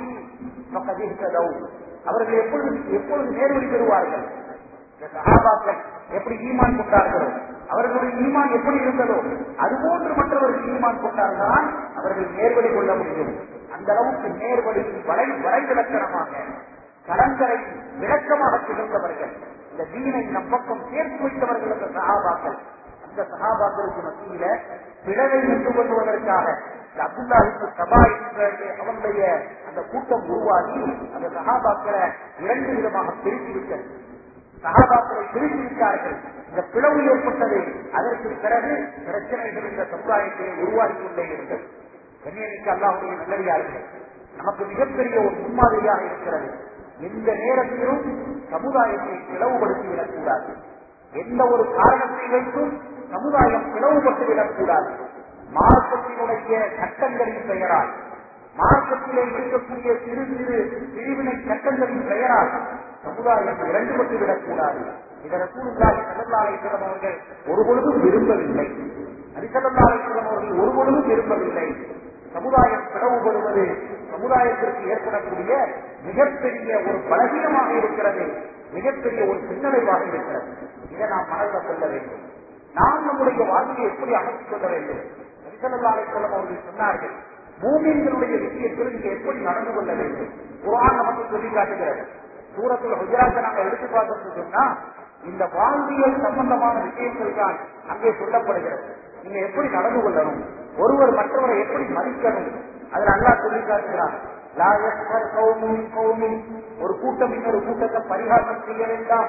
அவர்கள் எப்பொழுது எப்பொழுது நேர்வழி பெறுவார்கள் இந்த சகாபாக்கள் எப்படி ஈமான் கொண்டார்களோ அவர்களுடைய ஈமான் எப்படி இருந்ததோ அதுபோன்று மற்றவர்கள் ஈமான் கொண்டால்தான் அவர்கள் நேர்வழி கொள்ள முடியும் அந்த அளவுக்கு நேர்வழி வரை வரைவிலக்கணமாக கலங்கரை விளக்கமாக திகழ்ந்தவர்கள் இந்த தீனை நம் பக்கம் சேர்த்து வைத்தவர்கள் அந்த சகாபாக்கள் அந்த சகாபாக்களுக்கு மத்தியில பிளவை நின்று கொள்வதற்காக அப்துல்லாஹிக்கு சபா அவனுடைய அந்த கூட்டம் உருவாகி அந்த சகாபாக்களை இரண்டு விதமாக பிரித்து விட்டது சகாபாக்களை பிரித்து விட்டார்கள் இந்த பிளவு ஏற்பட்டது அதற்கு பிறகு பிரச்சனைகள் இந்த சமுதாயத்தை உருவாகி கொண்டே இருந்தது கண்ணியமிக்க அல்லாவுடைய நல்லடியார்கள் நமக்கு மிகப்பெரிய ஒரு முன்மாதிரியாக இருக்கிறது எந்த நேரத்திலும் சமுதாயத்தை பிளவுபடுத்தி விடக்கூடாது எந்த ஒரு காரணத்தை வைத்தும் சமுதாயம் பிளவுபட்டு விடக்கூடாது மார்க்கத்தினுடைய சட்டங்களின் பெயரால் மார்க்கத்திலே இருக்கக்கூடிய சிறு சிறு பிரிவினை சட்டங்களின் பெயரால் சமுதாயம் இரண்டுபட்டு விடக்கூடாது இதனை கூடுதலாக செல்லல்லாலேஸ்வரம் அவர்கள் ஒருபொழுதும் விரும்பவில்லை அரிசல்லாலேஸ்வரம் அவர்கள் ஒருபொழுதும் விரும்பவில்லை சமுதாயம் பிளவுபடுவது சமுதாயத்திற்கு ஏற்படக்கூடிய மிகப்பெரிய ஒரு பலகீனமாக இருக்கிறது மிகப்பெரிய ஒரு பின்னடைவாக இருக்கிறது இதை நாம் மனதில் கொள்ள வேண்டும் நாம் நம்முடைய வாழ்க்கையை எப்படி அமைத்துக் கொள்ள வேண்டும் அரிசல்லாலேஸ்வரம் அவர்கள் சொன்னார்கள் பூமியினுடைய விஷயத்தில் நீங்க எப்படி நடந்து கொள்ள வேண்டும் குரான் நமக்கு சொல்லி காட்டுகிறது சூரத்தில் குஜராத்தை நாங்க எடுத்து பார்த்தோம்னு சொன்னா இந்த வாழ்வியல் சம்பந்தமான விஷயங்கள் தான் அங்கே சொல்லப்படுகிறது நீங்க எப்படி நடந்து கொள்ளணும் ஒருவர் மற்றவரை எப்படி மதிக்கணும் அதில் அல்லா சொல்லி காட்டுகிறான் ஒரு கூட்டம் இன்னொரு கூட்டத்தை பரிகாரம் செய்ய வேண்டாம்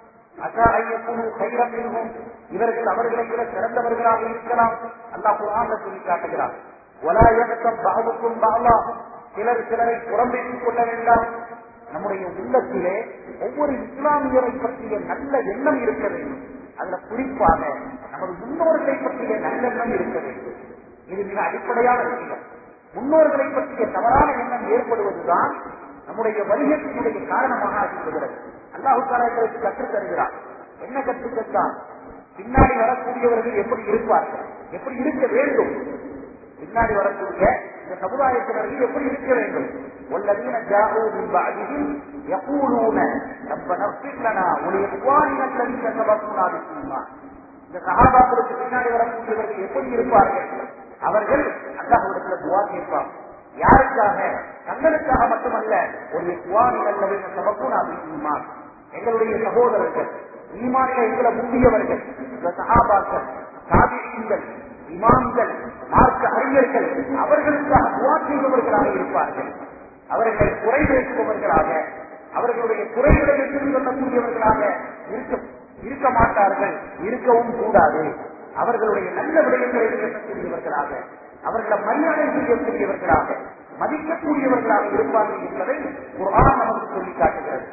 கைரம் இவர்கள் அவர்களை விட சிறந்தவர்களாக இருக்கலாம் அல்லா குரான் சொல்லி காட்டுகிறார் ஒலாயகம் பாகுக்கும் பாலா சிலர் சிலரை புறம்பேற்றிக் கொள்ள வேண்டாம் நம்முடைய உள்ளத்திலே ஒவ்வொரு இஸ்லாமியரை பற்றிய நல்ல எண்ணம் இருக்க வேண்டும் அதுல குறிப்பாக நமது முன்னோர்களை பற்றிய நல்லெண்ணம் இருக்க வேண்டும் இது மிக அடிப்படையான விஷயம் முன்னோர்களை பற்றிய தவறான எண்ணம் ஏற்படுவதுதான் நம்முடைய வணிகத்தினுடைய காரணமாக ஆகிவிடுகிறது அல்லாஹு தாலாக்களுக்கு கற்றுத் தருகிறார் என்ன கற்றுத் தந்தால் பின்னாடி வரக்கூடியவர்கள் எப்படி இருப்பார்கள் எப்படி இருக்க வேண்டும் பின்னாடி வரக்கூடிய இந்த சமுதாயத்தினர்கள் எப்படி இருக்க வேண்டும் والذين جاءوا من بعدهم يقولون ربنا اغفر لنا ولإخواننا الذين سبقونا بالإيمان இந்த சகாபாக்களுக்கு பின்னாடி வரக்கூடியவர்கள் எப்படி இருப்பார்கள் அவர்கள் அல்லாஹ்விடத்தில் துவா கேட்பார் யாருக்காக தங்களுக்காக மட்டுமல்ல ஒரு குவானிகள் சபக்குனா ஈமான் எங்களுடைய சகோதரர்கள் ஈமானில எங்களை முந்தியவர்கள் இந்த சகாபாக்கள் சாதிகள் இமாம்கள் மார்க்க அறிஞர்கள் அவர்களுக்காக துவா செய்பவர்களாக இருப்பார்கள் அவர்களை குறை பேசுபவர்களாக அவர்களுடைய குறைகளை எடுத்து சொல்லக்கூடியவர்களாக இருக்க இருக்க மாட்டார்கள் இருக்கவும் கூடாது அவர்களுடைய நல்ல விடயங்களை பேசக்கூடியவர்களாக அவர்களை மரியாதை செய்யக்கூடியவர்களாக மதிக்கக்கூடியவர்களாக இருப்பார்கள் என்பதை ஒரு ஆண் நமக்கு சொல்லி காட்டுகிறது அந்த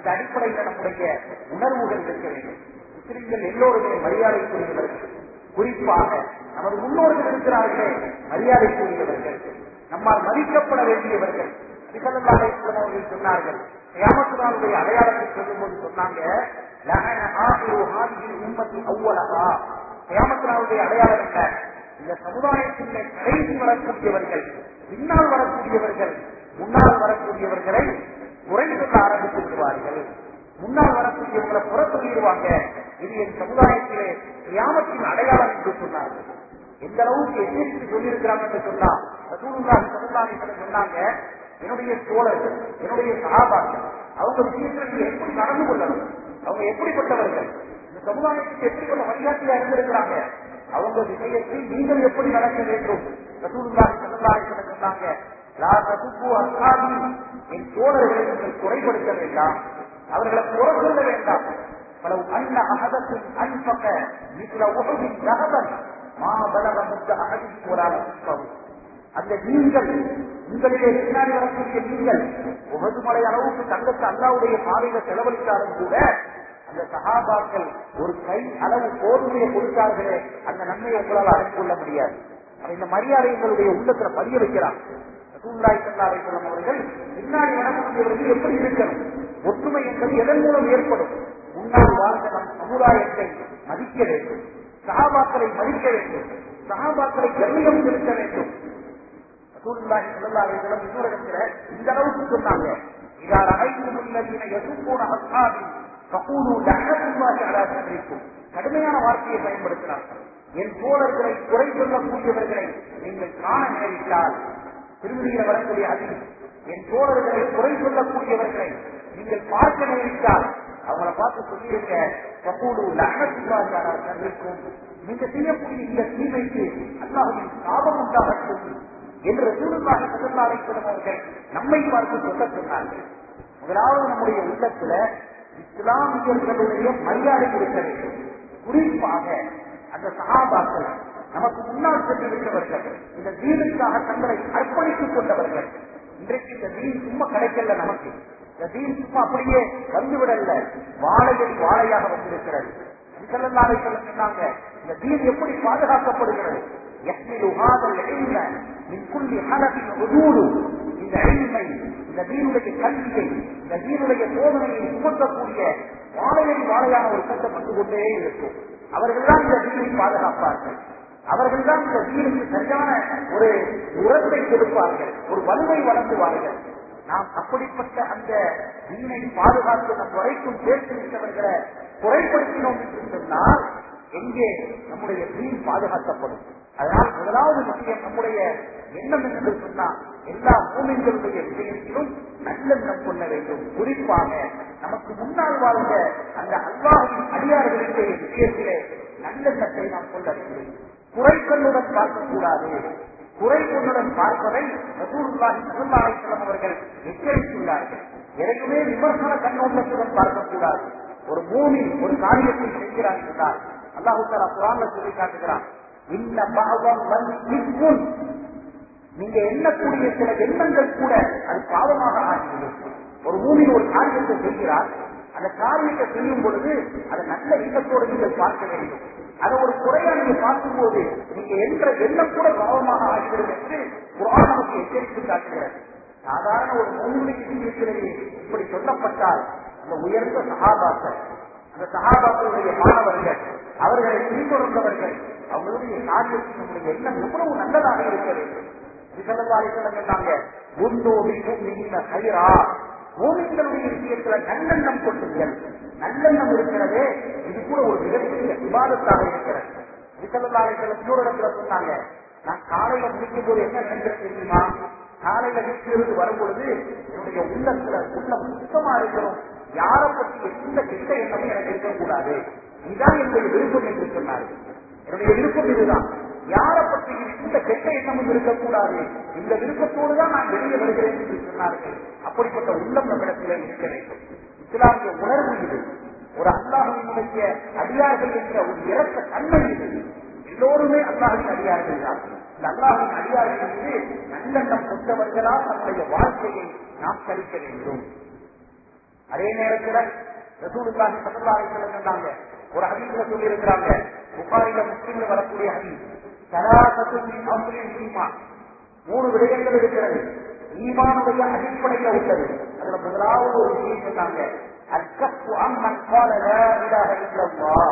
அந்த அடிப்படையில் நம்முடைய உணர்வுகள் இருக்க வேண்டும் முஸ்லிம்கள் எல்லோருமே மரியாதைக்குரியவர்கள் குறிப்பாக நமது முன்னோர்கள் இருக்கிறார்களே மரியாதைக்குரியவர்கள் நம்மால் மதிக்கப்பட வேண்டியவர்கள் நிகழ்ந்தாலே அவர்கள் சொன்னார்கள் கியாமத்துடைய அடையாளத்தை சொல்லும் போது சொன்னாங்க லஅன ஆகிரு ஹாதிஹில் உம்மத்தி அவ்வளகா கியாமத்துடைய அடையாளம் என்ன இந்த சமுதாயத்திலே கடைசி வரக்கூடியவர்கள் பின்னால் வரக்கூடியவர்கள் முன்னால் வரக்கூடியவர்களை குறை சொல்ல ஆரம்பித்து விடுவார்கள் முன்னால் வரக்கூடியவங்களை புறத்தொழிடுவாங்க இது என் சமுதாயத்திலே கியாமத்தின் அடையாளம் என்று சொன்னார்கள் எந்த அளவுக்கு எச்சரித்து சொல்லியிருக்கிறாங்க என்று சொன்னா ரசூலுல்லாஹி ஸல்லல்லாஹு அலைஹி வஸல்லம் சொன்னாங்க என்னுடைய தோழர்கள் என்னுடைய சகாபாக்கள் அவங்க விஷயத்தில் நீங்க எப்படி நடந்து கொள்ளணும் அவங்க எப்படிப்பட்டவர்கள் இந்த சமுதாயத்துக்கு எப்படிப்பட்ட வழிகாட்டியா இருந்திருக்கிறாங்க அவங்க விஷயத்தில் நீங்கள் எப்படி நடக்க வேண்டும் ரசூலுல்லாஹி ஸல்லல்லாஹு அலைஹி வஸல்லம் சொன்னாங்க லா தசுப்பு அஸ்ஹாபி என் தோழர்களை நீங்கள் குறைபடுத்த வேண்டாம் அவர்களை குறை சொல்ல வேண்டாம் பலவு அன்ன அகதத்தின் அன்பக மிகுல உலகின் ரகவன் மா பலவ முத்த அகதின் போராட அந்த நீங்கள் உங்களிலே பின்னாடி வரக்கூடிய நீங்கள் உகது மலை அளவுக்கு தங்கத்தை அல்லாவுடைய பாதையில செலவழித்தாலும் கூட அந்த சகாபாக்கள் ஒரு கை அளவு கோதுமையை கொடுத்தார்களே அந்த நன்மையை உங்களால் அறிந்து கொள்ள முடியாது அப்ப இந்த மரியாதை எங்களுடைய உள்ளத்துல பதிய வைக்கிறான் ரசூலுல்லாஹி ஸல்லல்லாஹு அலைஹி வஸல்லம் அவர்கள் பின்னாடி வரக்கூடியவர்கள் எப்படி இருக்கணும் ஒற்றுமை என்பது எதன் மூலம் ஏற்படும் முன்னால் வாழ்ந்த நம் சமுதாயத்தை மதிக்க வேண்டும் சகாபாக்களை மதிக்க வேண்டும் சகாபாக்களை கண்ணியம் செலுத்த வேண்டும் ரசூலுல்லாஹி ஸல்லல்லாஹு அலைஹி வஸல்லம் இன்னொரு இடத்துல இந்த அளவுக்கு சொன்னாங்க இதா ரஐத்தும் அல்லதீன யசுப்பூன அஸ்ஹாபி ஃபகூலு லஅனத்துல்லாஹி அலா சஹரிக்கும் கடுமையான வார்த்தையை பயன்படுத்தினார்கள் என் தோழர்களை குறை சொல்லக்கூடியவர்களை நீங்கள் காண நேரிட்டால் திருமதியில் வரக்கூடிய அதில் என் தோழர்களை குறை சொல்லக்கூடியவர்களை நீங்கள் பார்க்க நேரிட்டால் அவங்கள பார்த்து சொல்லியிருக்க பகூடு லக்னத்துல்லாஹி அலா சஹரிக்கும் நீங்க செய்யக்கூடிய இந்த தீமைக்கு அல்லாஹ்வின் சாபம் உண்டாகட்டும் என்று ரசூலுல்லாஹி ஸல்லல்லாஹு அலைஹி வஸல்லம் அவர்கள் நம்மை பார்த்து சொல்ல சொன்னார்கள் முதலாவது நம்முடைய உள்ளத்துல இஸ்லாமியர்களுடைய மரியாதை இருக்க வேண்டும் குறிப்பாக அந்த சகாபாக்கள் நமக்கு முன்னால் சென்றிருக்கிறவர்கள் இந்த தீனுக்காக தங்களை அர்ப்பணித்துக் கொண்டவர்கள் இன்றைக்கு இந்த தீன் சும்மா கிடைக்கல நமக்கு இந்த தீன் சும்மா அப்படியே வந்துவிடல வாழையடி வாழையாக வந்திருக்கிறது செல்லல்லாரை சொல்ல சொன்னாங்க இந்த தீன் எப்படி பாதுகாக்கப்படுகிறது يحمل هذا العلم من كل حلف حدود இந்த எளிமை இந்த தீனுடைய கல்வியை இந்த தீனுடைய சோதனையை சுமத்தக்கூடிய வாழையடி வாழையான ஒரு கூட்டம் வந்து கொண்டே இருக்கும் அவர்கள் தான் இந்த தீனை பாதுகாப்பார்கள் அவர்கள் தான் இந்த தீனுக்கு சரியான ஒரு உரத்தை கொடுப்பார்கள் ஒரு வலுவை வழங்குவார்கள் நாம் அப்படிப்பட்ட அந்த தீனை பாதுகாத்து நம் வரைக்கும் சேர்த்து விட்டவர்களை குறைப்படுத்தினோம் என்று சொன்னால் எங்கே நம்முடைய தீன் பாதுகாக்கப்படும் அதனால் முதலாவது விஷயம் நம்முடைய எண்ணம் என்று சொன்னால் எல்லா பூமிகளுடைய விஷயத்திலும் நல்லெண்ணம் கொள்ள வேண்டும் குறிப்பாக நமக்கு முன்னால் வாழ்ந்த அந்த அல்லாஹின் அடியார்களுடைய விஷயத்திலே நல்லெண்ணத்தை நாம் கொள்ள வேண்டும் குறைக்கண்ணுடன் பார்க்கக்கூடாது குறை கொண்டுடன் பார்ப்பதை ரசூலுல்லாஹி ஸல்லல்லாஹு அலைஹி வஸல்லம் அவர்கள் எச்சரித்துள்ளார்கள் எதையுமே விமர்சன கண்ணோட்டத்துடன் பார்க்கக்கூடாது ஒரு பூமி ஒரு காரியத்தை செய்கிறார் என்றால் அல்லாஹு தாலா குரான்ல சொல்லி காட்டுகிறான் இந்த பாவம் வந்து நீங்க எண்ணக்கூடிய சில எண்ணங்கள் கூட அது பாவமாக ஆகிவிடும் ஒரு பூமியில் ஒரு காரியத்தை செய்கிறார் அந்த காரியத்தை செய்யும் பொழுது அதை நல்ல எண்ணத்தோடு நீங்கள் பார்க்க வேண்டும் அதை ஒரு குறையா நீங்க பார்க்கும்போது நீங்க என்ற எண்ணம் கூட பாவமாக ஆகிவிடும் என்று குரான் நமக்கு எச்சரித்து காட்டுகிறது சாதாரண ஒரு மூலிகை விஷயத்திலேயே இப்படி சொல்லப்பட்டால் அந்த உயர்ந்த சகாபாக்கள் அந்த சகாபாக்களுடைய மாணவர்கள் அவர்களை பின்தொடர்ந்தவர்கள் அவங்களுடைய காரியத்தில் நம்முடைய எண்ணம் எவ்வளவு நல்லதாக இருக்க வேண்டும் சொன்னாங்க பூமிகளுடைய விஷயத்துல நல்லெண்ணம் கொண்டுங்கள் நல்லெண்ணம் இருக்கிறதே இது கூட ஒரு மிகப்பெரிய விவாதத்தாக இருக்கிறது இன்னொரு இடத்துல சொன்னாங்க நான் காலையில முடிக்கும் போது என்ன நினைக்கிறேன் தெரியுமா காலையில வீட்டிலிருந்து வரும் பொழுது என்னுடைய உள்ளத்துல உள்ளம் சுத்தமா இருக்கணும் யாரை பற்றி எந்த கெட்ட எண்ணமும் எனக்கு இருக்கக்கூடாது இதுதான் என்னுடைய விருப்பம் என்று சொன்னார்கள் என்னுடைய விருப்பம் இதுதான் யாரை பற்றி இந்த கெட்ட எண்ணமும் இருக்கக்கூடாது இந்த விருப்பத்தோடு தான் நான் வெளியே வருகிறேன் என்று சொன்னார்கள் அப்படிப்பட்ட உள்ளம் நம்மிடத்தில் இருக்க வேண்டும் இஸ்லாமிய உணர்வு இது ஒரு அல்லாஹினுடைய அடியார்கள் என்ற ஒரு இறக்க தன்மை இது எல்லோருமே அல்லாஹின் அடியார்கள் தான் இந்த அல்லாஹின் அடியார்கள் மீது நல்லெண்ணம் கொண்டவர்களால் நம்முடைய வாழ்க்கையை நாம் கழிக்க வேண்டும் அதே நேரத்தில் ரசூலுல்லாஹி ஸல்லல்லாஹு அலைஹி வஸல்லம் சொன்னாங்க ஒரு ஹதீஸ்ல சொல்லி இருக்கிறாங்க புகாரில முஸ்லிம்ல வரக்கூடிய ஹதீஸ் சலாசத்து மின் அம்ரில் ஈமான் மூணு விடயங்கள் இருக்கிறது ஈமானுடைய அடிப்படையில உள்ளது அதுல முதலாவது ஒரு விஷயம் சொன்னாங்க அல்கப்பு அம்மன் கால லா இலாஹ இல்லல்லாஹ்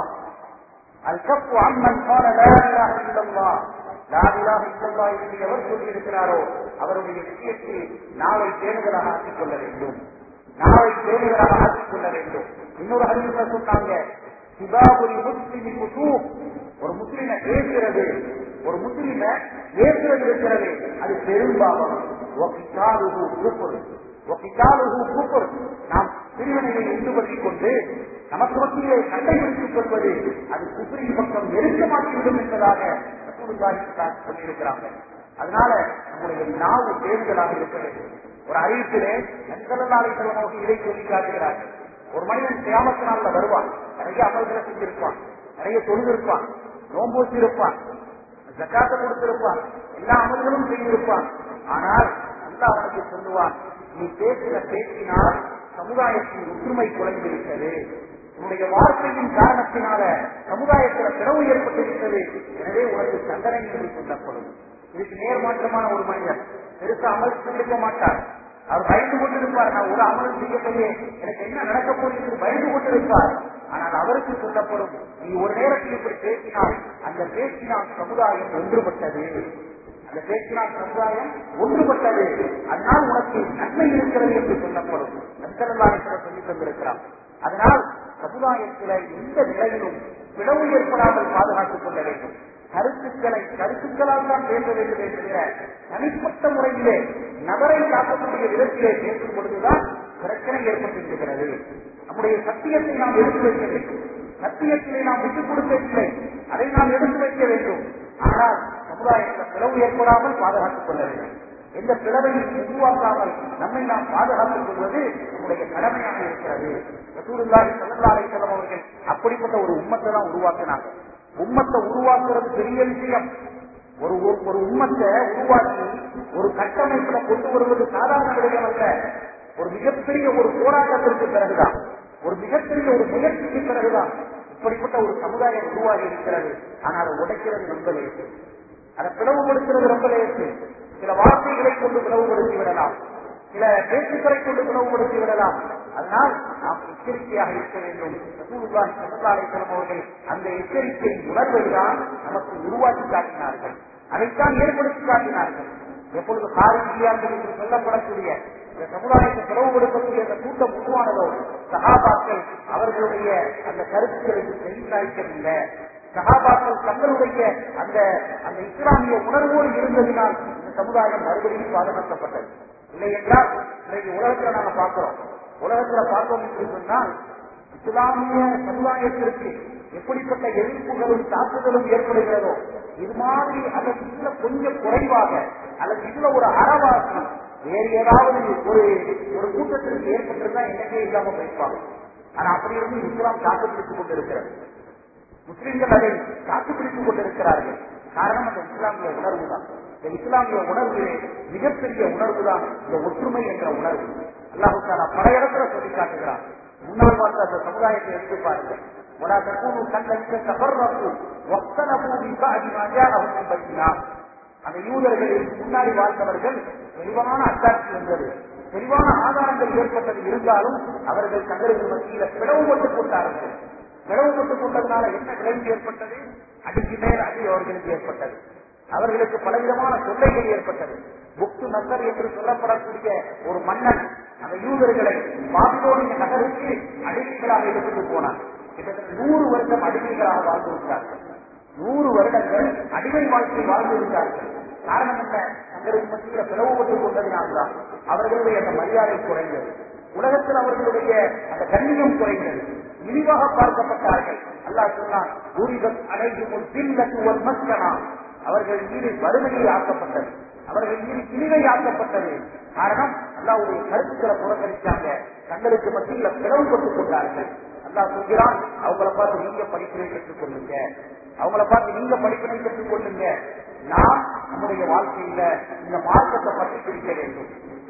அல்கப்பு அம்மன் கால லா இலாஹ இல்லல்லாஹ் லா இலாஹ இல்லல்லாஹ் என்று எவர் சொல்லி இருக்கிறாரோ அவருடைய விஷயத்தில் நாளை தேடுதலாக ஆக்கிக் கொள்ள வேண்டும் நாளை தேடுதலாக ஆக்கிக் கொள்ள வேண்டும் இன்னொரு ஹதீஸ்ல சொன்னாங்க சிபாபுரி முஸ்லிமி குசூப் ஒரு முஸ்லிமை ஏற்கிறது ஒரு முஸ்லிமை ஏற்கிறது இருக்கிறது அது பெரும்பாவம் ஒக்கித்தாலுகு கூப்பர் ஒக்கித்தாலுகு கூப்பர் நாம் பிரிவினையை ஈடுபடுத்திக் கொண்டு நமக்கு மத்தியிலே சண்டை பிடித்துக் கொள்வது அது குப்பரின் பக்கம் நெருக்கமாக்கிவிடும் என்பதாக ரசூலுல்லாஹி சொல்லியிருக்கிறாங்க அதனால நம்முடைய நாவு தேர்தலாக இருக்க வேண்டும் ஒரு அறிவிப்பிலே நன்சலாலை செல்வமாக இதை சொல்லி காட்டுகிறார்கள் ஒரு மனிதன் கிராமத்து நாள்ல வருவான் நிறைய அமல்களை செஞ்சிருப்பான் நிறைய தொழுதிருப்பான் நோன்பு வச்சிருப்பான் ஜக்காத்தை கொடுத்திருப்பான் எல்லா அமல்களும் செய்திருப்பான் ஆனால் அல்ல அவனுக்கு சொல்லுவான் நீ பேசுகிற பேசினால் சமுதாயத்தின் ஒற்றுமை குறைந்திருக்கிறது உன்னுடைய வார்த்தையின் காரணத்தினால சமுதாயத்தில் பிளவு ஏற்பட்டிருக்கிறது எனவே உனக்கு தண்டனை என்று சொல்லப்படும் இதுக்கு நேர்மாற்றமான ஒரு மனிதன் பெருசா அமல் செய்திருக்க மாட்டார் அவர் பயந்து கொண்டிருப்பார் நான் ஒரு அமலும் செய்யவில்லையே எனக்கு என்ன நடக்க போகிறது பயந்து கொண்டிருப்பார் ஆனால் அவருக்கு சொல்லப்படும் நீ ஒரு நேரத்தில் இப்படி பேசினால் அந்த பேசினால் சமுதாயம் ஒன்றுபட்டது அந்த பேசினால் சமுதாயம் ஒன்றுபட்டது அதனால் உனக்கு நன்மை இருக்கிறது என்று சொல்லப்படும் நந்தலாக சொல்லி தந்திருக்கிறார் அதனால் சமுதாயத்தில் எந்த நிலையிலும் பிளவு ஏற்படாமல் பாதுகாத்துக் கொள்ள வேண்டும் கருத்துக்களை கருத்துக்களால் தான் பேச வேண்டும் என்கிற தனிப்பட்ட முறையிலே நபரை காக்கக்கூடிய விதத்திலே பேசும் பொழுதுதான் பிரச்சனை ஏற்பட்டிருக்கிறது நம்முடைய சத்தியத்தை நாம் எடுத்து வைக்க வேண்டும் சத்தியத்திலே நாம் விட்டுக் கொடுக்கவில்லை அதை நாம் எடுத்து வைக்க வேண்டும் ஆனால் சமுதாயத்தில் பிளவு ஏற்படாமல் பாதுகாத்துக் கொள்ள வேண்டும் எந்த பிளவையும் உருவாக்காமல் நம்மை நாம் பாதுகாத்துக் கொள்வது நம்முடைய கடமையாக இருக்கிறது ரசூலுல்லாஹி ஸல்லல்லாஹு அலைஹி வஸல்லம் அவர்கள் அப்படிப்பட்ட ஒரு உம்மத்தை தான் உருவாக்கினாங்க உம்மத்தை உருவாக்குறது பெரிய விஷயம் ஒரு ஒரு உம்மத்தை உருவாக்கி ஒரு கட்டமைப்புல கொண்டு வருவது சாதாரண விடயம் அல்ல ஒரு மிகப்பெரிய ஒரு போராட்டத்திற்கு பிறகுதான் ஒரு மிகப்பெரிய ஒரு முயற்சிக்கு பிறகுதான் இப்படிப்பட்ட ஒரு சமுதாயம் உருவாகி இருக்கிறது ஆனால் அதை உடைக்கிறது ரொம்ப லேசு அதை பிளவுபடுத்துறது ரொம்ப லேசு சில வார்த்தைகளை கொண்டு பிளவுபடுத்தி விடலாம் சில பேச்சுக்களை கொண்டு பிளவுபடுத்தி விடலாம் அதனால் நாம் எச்சரிக்கையாக இருக்க வேண்டும் ரசூலுல்லாஹி ஸல்லல்லாஹு அலைஹி வஸல்லம் அவர்கள் அந்த எச்சரிக்கையின் உணர்வை தான் நமக்கு உருவாக்கி காட்டினார்கள் அதைத்தான் ஏற்படுத்தி காட்டினார்கள் எப்பொழுது காரியார்கள் என்று சொல்லப்படக்கூடிய இந்த சமுதாயத்தை பிளவுபடுத்தக்கூடிய அந்த கூட்டம் உருவானதோ சகாபாக்கள் அவர்களுடைய அந்த கருத்துக்களுக்கு செவிசாய்க்கவில்லை சகாபாக்கள் தங்களுடைய அந்த அந்த இஸ்லாமிய உணர்வோடு இருந்ததினால் இந்த சமுதாயம் மறுபடியும் பாதுகாக்கப்பட்டது இல்லை என்றால் இன்றைக்கு உலகத்துல நாங்க பார்க்கிறோம் உலகத்துல பார்த்தோம் என்று சொன்னால் இஸ்லாமிய சமுதாயத்திற்கு எப்படிப்பட்ட எதிர்ப்புகளும் தாக்குதலும் ஏற்படுகிறதோ இது மாதிரி அல்லது இதுல கொஞ்சம் குறைவாக அல்லது இதுல ஒரு அறவாசி வேறு ஏதாவது ஒரு ஒரு கூட்டத்திற்கு ஏற்பட்டிருந்தா என்னைக்கே இல்லாம போயிருப்பாங்க ஆனா அப்படி இருந்து இஸ்லாம் தாக்குப்பிடித்துக் கொண்டிருக்கிறது முஸ்லிம்கள் அதை தாக்குப்பிடித்துக் கொண்டிருக்கிறார்கள் காரணம் அந்த இஸ்லாமிய உணர்வு தான் இந்த இஸ்லாமிய உணர்வு மிகப்பெரிய உணர்வு தான் இந்த ஒற்றுமை என்ற உணர்வு அல்லாஹுக்கான பல இடத்துல சொல்லி காட்டுகிறான் முன்னால் பார்த்த அந்த சமுதாயத்தை எடுத்து பாருங்கள் ولا تكونوا كالذين تفرقوا واختلفوا من بعد ما جاءهم البينات அந்த யூதர்களுக்கு முன்னாடி வாழ்ந்தவர்கள் தெளிவான அத்தாட்சி இருந்தது தெளிவான ஆதாரங்கள் ஏற்பட்டது இருந்தாலும் அவர்கள் தங்களுக்கு மத்தியில பிளவுபட்டுக் கொண்டார்கள் பிளவுபட்டுக் கொண்டதுனால என்ன விளைவு ஏற்பட்டது அடிக்கு மேல் அடி அவர்களுக்கு ஏற்பட்டது அவர்களுக்கு பலவிதமான தொல்லைகள் ஏற்பட்டது புக்து நசர் என்று சொல்லப்படக்கூடிய ஒரு மன்னன் அந்த யூதர்களை பாபிலோனிய நகருக்கு அடிமைகளாக எடுத்துட்டு போனார் கிட்டத்தட்ட நூறு வருடம் அடிமைகளாக வாழ்ந்து விட்டார்கள் நூறு வருடங்கள் அடிமை வாழ்க்கை வாழ்ந்து விட்டார்கள் காரணம் என்ன தங்களுக்கு மத்தியில் பிளவுபட்டுக் கொண்டதினால்தான் அவர்களுடைய அந்த மரியாதை குறைந்தது உலகத்தில் அவர்களுடைய அந்த கண்ணியம் குறைந்தது இழிவாக பார்க்கப்பட்டார்கள் அல்லாஹ் சொன்னான் பூரிதம் அனைத்தும் பில்லத்துவல் மஸ்கனா அவர்கள் மீது வறுமையை ஆக்கப்பட்டது அவர்கள் மீது இழிவை ஆக்கப்பட்டது காரணம் அல்லாவுடைய கருத்துக்களை புறக்கணிச்சாங்க தங்களுக்கு மத்தியில் பிளவுபட்டுக் கொண்டார்கள் அல்லாஹ் சொல்கிறான் அவங்கள பார்த்து நீங்க படிப்பினை பெற்றுக் கொள்ளுங்க அவங்கள பார்த்து நீங்க படிப்பினை பெற்றுக் கொள்ளுங்க நாம் நம்முடைய வாழ்க்கையில இந்த மார்க்கத்தை பற்றி பிடிக்க வேண்டும்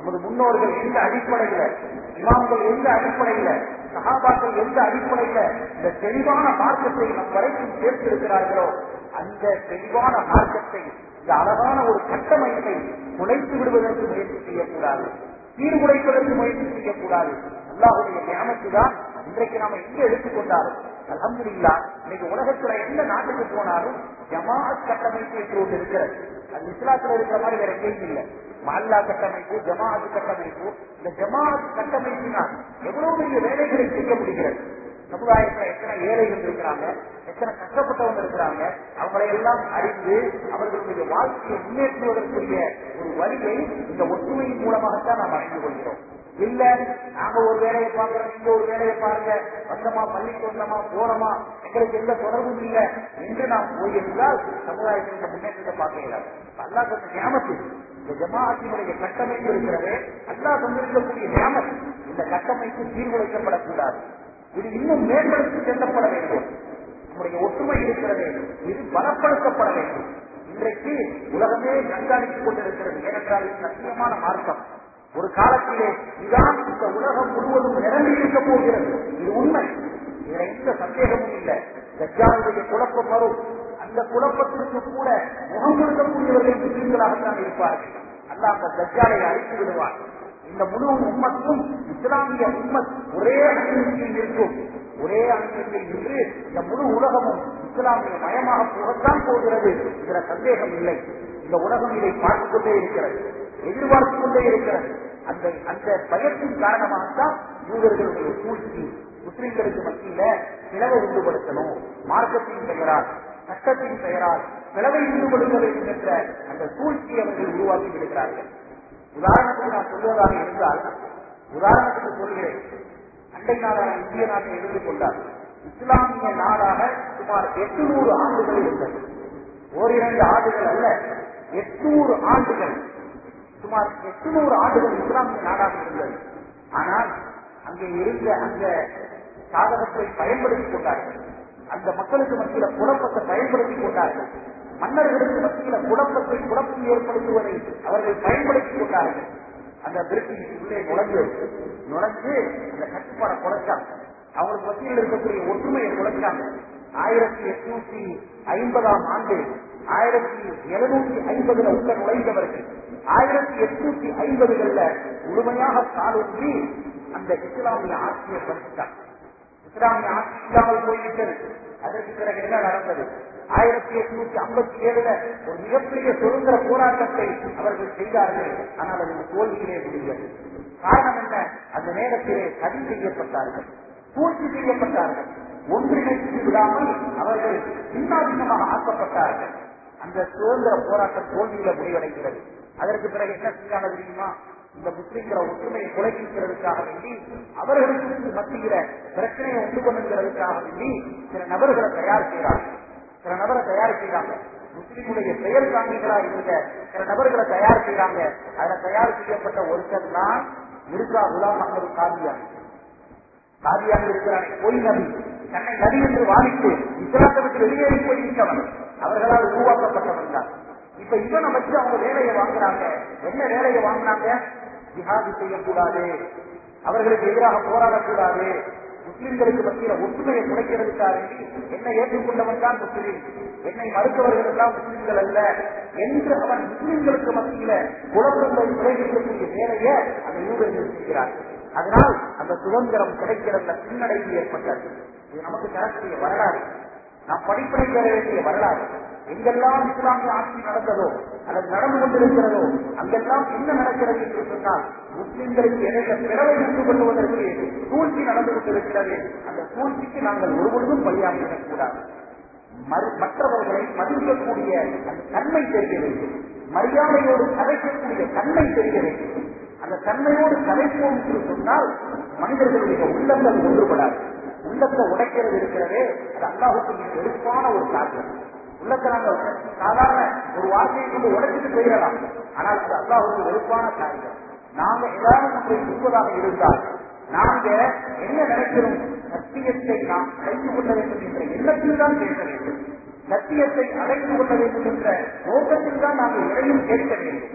நமது முன்னோர்கள் எந்த அடிப்படையில இமாம்கள் எந்த அடிப்படையில சகாபாக்கள் எந்த அடிப்படையில இந்த தெளிவான மார்க்கத்தை நம் வரைக்கும் சேர்த்திருக்கிறார்களோ அந்த தெளிவான மார்க்கத்தை இந்த அழகான ஒரு கட்டமைப்பை குலைத்து விடுவதற்கு முயற்சி செய்யக்கூடாது சீர்குலைப்பதற்கு முயற்சி செய்யக்கூடாது அல்லாஹுடைய ஞானத்து தான் இன்றைக்கு நாம எங்க எடுத்துக்கொண்டாலும் அலமதுல்லா இன்னைக்கு உலகத்துல எந்த நாட்டுக்கு போனாலும் ஜமாத் கட்டமைப்பு என்று ஒன்று இருக்கிறது அது இஸ்லாத்துல இருக்கிற மாதிரி வேற எங்கேயும் இல்லை மல்லா கட்டமைப்பு ஜமாத் கட்டமைப்பு இந்த ஜமாத் கட்டமைப்பினால் எவ்வளவு பெரிய வேலைகளை செய்ய முடிகிறது சமுதாயத்துல எத்தனை ஏழைகள் இருக்கிறாங்க எத்தனை கஷ்டப்பட்டவங்க இருக்கிறாங்க அவங்களை எல்லாம் அறிந்து அவர்களுடைய வாழ்க்கையை முன்னேற்றுவதற்குரிய ஒரு வழியை இந்த ஒற்றுமையின் மூலமாகத்தான் நாம் அறிந்து கொள்கிறோம் இல்ல நாங்க ஒரு வேலையை பார்க்கிறோம் நீங்க ஒரு வேலையை பாருங்க வந்தமா பள்ளிக்கு வந்தமா போறோமா எங்களுக்கு எந்த தொடர்பும் இல்லை என்று நாம் போயிருந்தால் சமுதாயத்தில் இந்த முன்னேற்றத்தை பார்க்க இயலாது அல்லா கொஞ்சம் ஞாபகத்து இந்த ஜமாஅத்தினுடைய கட்டமைப்பு இருக்கிறது அல்லா தந்திருக்கக்கூடிய ஞாபகம் இந்த கட்டமைப்பு சீர்குலைக்கப்படக்கூடாது இது இன்னும் மேம்படுத்தி செல்லப்பட வேண்டும் நம்முடைய ஒற்றுமை இருக்கிறது இது பலப்படுத்தப்பட வேண்டும் இன்றைக்கு உலகமே கண்காணித்துக் கொண்டிருக்கிறது ஏனென்றால் இது சத்தியமான மார்க்கம் ஒரு காலத்திலே இதான் இந்த உலகம் முழுவதும் நிரம்பி இருக்க போகிறது இது உண்மை இதுல எந்த சந்தேகமும் இல்லை கஜானுடைய குழப்பம் வரும் அந்த குழப்பத்திற்கு கூட முகம் கொடுக்கக்கூடியவர்கள் முஸ்லீம்களாகத்தான் இருப்பார்கள் அல்ல அந்த கஜாலை அழித்து விடுவார் இந்த முழு உம்மத்தும் இஸ்லாமிய உம்மத் ஒரே அணியில் இருக்கும் ஒரே அணியில் நின்று இந்த முழு உலகமும் இஸ்லாமிய மயமாக போகத்தான் போகிறது இதுல சந்தேகம் இல்லை இந்த உலகம் இதை பார்த்துக் கொண்டே இருக்கிறது எதிர்பார்த்துக் கொண்டே இருக்கிறது அந்த அந்த பயத்தின் காரணமாகத்தான் யூதர்களுடைய சூழ்ச்சி முஸ்லிம்களுக்கு மத்தியில பிளவை உண்டுபடுத்தணும் மார்க்கத்தின் பெயரால் சட்டத்தின் பெயரால் பிளவை உண்டுபடுத்த வேண்டும் என்ற அந்த சூழ்ச்சியை அவர்கள் உருவாக்கி விடுகிறார்கள் உதாரணத்துக்கு நான் சொல்வதாக இருந்தால் உதாரணத்துக்கு சொல்கிறேன் அண்டை நாடான இந்திய நாட்டை எடுத்துக்கொண்டார் இஸ்லாமிய நாடாக சுமார் எட்டுநூறு ஆண்டுகள் இருந்தது ஓரிரண்டு ஆண்டுகள் அல்ல எட்நூறு ஆண்டுகள் சுமார் எட்டுநூறு ஆண்டுகள் இஸ்லாமிய நாடாக இருந்தது ஆனால் அங்கே இருந்த அந்த சாதகத்தை பயன்படுத்திக் கொண்டார்கள் அந்த மக்களுக்கு மத்தியில குழப்பத்தை பயன்படுத்திக் கொண்டார்கள் மன்னர்களுக்கு மத்தியில குழப்பத்தை குழப்பம் ஏற்படுத்துவதை அவர்கள் பயன்படுத்திக் கொண்டார்கள் அந்த பிரிட்டிஷ் உள்ளே நுழைஞ்சு நுழைஞ்சு அந்த கட்டுப்பாடை குறைச்சாங்க அவங்களுக்கு மத்தியில் இருக்கக்கூடிய ஒற்றுமையை குறைச்சாங்க ஆயிரத்தி எட்நூத்தி ஐம்பதாம் ஆண்டு ஆயிரத்தி எழுநூத்தி ஐம்பதுல உள்ள நுழைந்தவர்கள் ஆயிரத்தி எட்நூத்தி ஐம்பதுகள்ல முழுமையாக காலூன்றி அந்த இஸ்லாமிய ஆட்சியை பறித்தார் இஸ்லாமிய ஆட்சி இல்லாமல் போய்விட்டது அதற்கு பிறகு என்ன நடந்தது ஆயிரத்தி எட்நூத்தி ஐம்பத்தி ஏழுல ஒரு மிகப்பெரிய சுதந்திர போராட்டத்தை அவர்கள் செய்தார்கள் ஆனால் அது தோல்வியிலே முடிந்தது காரணம் என்ன அந்த நேரத்திலே சதி செய்யப்பட்டார்கள் பூர்த்தி செய்யப்பட்டார்கள் ஒன்றிணைத்து விடாமல் அவர்கள் சின்னாபின்னமாக ஆக்கப்பட்டார்கள் அந்த சுதந்திர போராட்டம் தோல்வியில முடிவடைகிறது அதற்கு பிறகு என்ன செஞ்சாங்க தெரியுமா இந்த முஸ்லிம்கிற ஒற்றுமையை குலைக்கிறதுக்காக வேண்டி அவர்களுக்கு மத்தியில பிரச்சனையை உண்டு பண்ணுங்கிறதுக்காக வேண்டி சில நபர்களை தயார் செய்யறாங்க சில நபரை தயார் செய்யறாங்க முஸ்லிமுடைய செயல் காங்கிகளா இருந்த சில நபர்களை தயார் செய்யறாங்க அதுல தயார் செய்யப்பட்ட ஒருத்தர் தான் மிர்சா குலாம் அகமது காதியான் காதியாக இருக்கிறார் பொய் நபி தன்னை நபி என்று வாதித்து இஸ்லாத்தை விட்டு வெளியேறி போய்விட்டவன் அவர்களால் உருவாக்கப்பட்டவன் தான் இப்ப இவனை வச்சு அவங்க வேலையை வாங்குறாங்க என்ன வேலையை வாங்கினாங்க ஜிஹாது செய்யக்கூடாது அவர்களுக்கு எதிராக போராடக்கூடாது முஸ்லிம்களுக்கு மத்தியில ஒற்றுமையை குறைக்கிறதுக்காக என்னை ஏற்றுக்கொண்டவன் தான் முஸ்லீம் என்னை மறுத்தவர்கள் எல்லாம் முஸ்லிம்கள் அல்ல என்று அவன் முஸ்லிம்களுக்கு மத்தியில குழப்பங்களை விளைவிக்கக்கூடிய வேலையை அந்த யூதர்கள் செய்கிறார்கள் அதனால் அந்த சுதந்திரம் கிடைக்கிறதுல பின்னடைவு ஏற்பட்டது இது நமக்கு தரக்கூடிய வரலாறு நாம் படிப்படை பெற வேண்டிய வரலாறு எங்கெல்லாம் இஸ்லாமிய ஆட்சி நடந்ததோ அல்லது நடந்து கொண்டிருக்கிறதோ அங்கெல்லாம் என்ன நடக்கிறது என்று சொன்னால் முஸ்லிம்களுக்கு இடையில பிறவை உண்டு கொள்வதற்கு சூழ்ச்சி நடந்து கொண்டிருக்கிறது அந்த சூழ்ச்சிக்கு நாங்கள் ஒருபொழுதும் பலியாகிவிடக் கூடாது மற்றவர்களை மதிக்கக்கூடிய அந்த தன்மை தெரிய வேண்டும் மரியாதையோடு கதைக்கக்கூடிய தன்மை தெரிய வேண்டும் அந்த தன்மையோடு கதைப்போம் என்று சொன்னால் மனிதர்களுடைய உள்ளங்கள் ஒன்றுபடாது உள்ளத்தை உடைக்கிறது இருக்கிறதே அது அல்லாஹுக்கு மிக வெறுப்பான ஒரு காரியம் உள்ளத்தை நாங்கள் சாதாரண ஒரு வார்த்தையை கொண்டு உடைச்சிட்டு போயிடலாம் ஆனால் அது அல்லாஹுக்கு வெறுப்பான காரியம் நாங்க ஏதாவது ஒன்றை சொல்வதாக இருந்தால் நாங்க என்ன நினைக்கிறோம் சத்தியத்தை நாம் அடைந்து கொள்ள வேண்டும் என்ற எண்ணத்தில் தான் பேச வேண்டும் சத்தியத்தை அடைந்து கொள்ள வேண்டும் என்ற நோக்கத்தில் தான் நாங்கள் எதையும் கேட்க வேண்டும்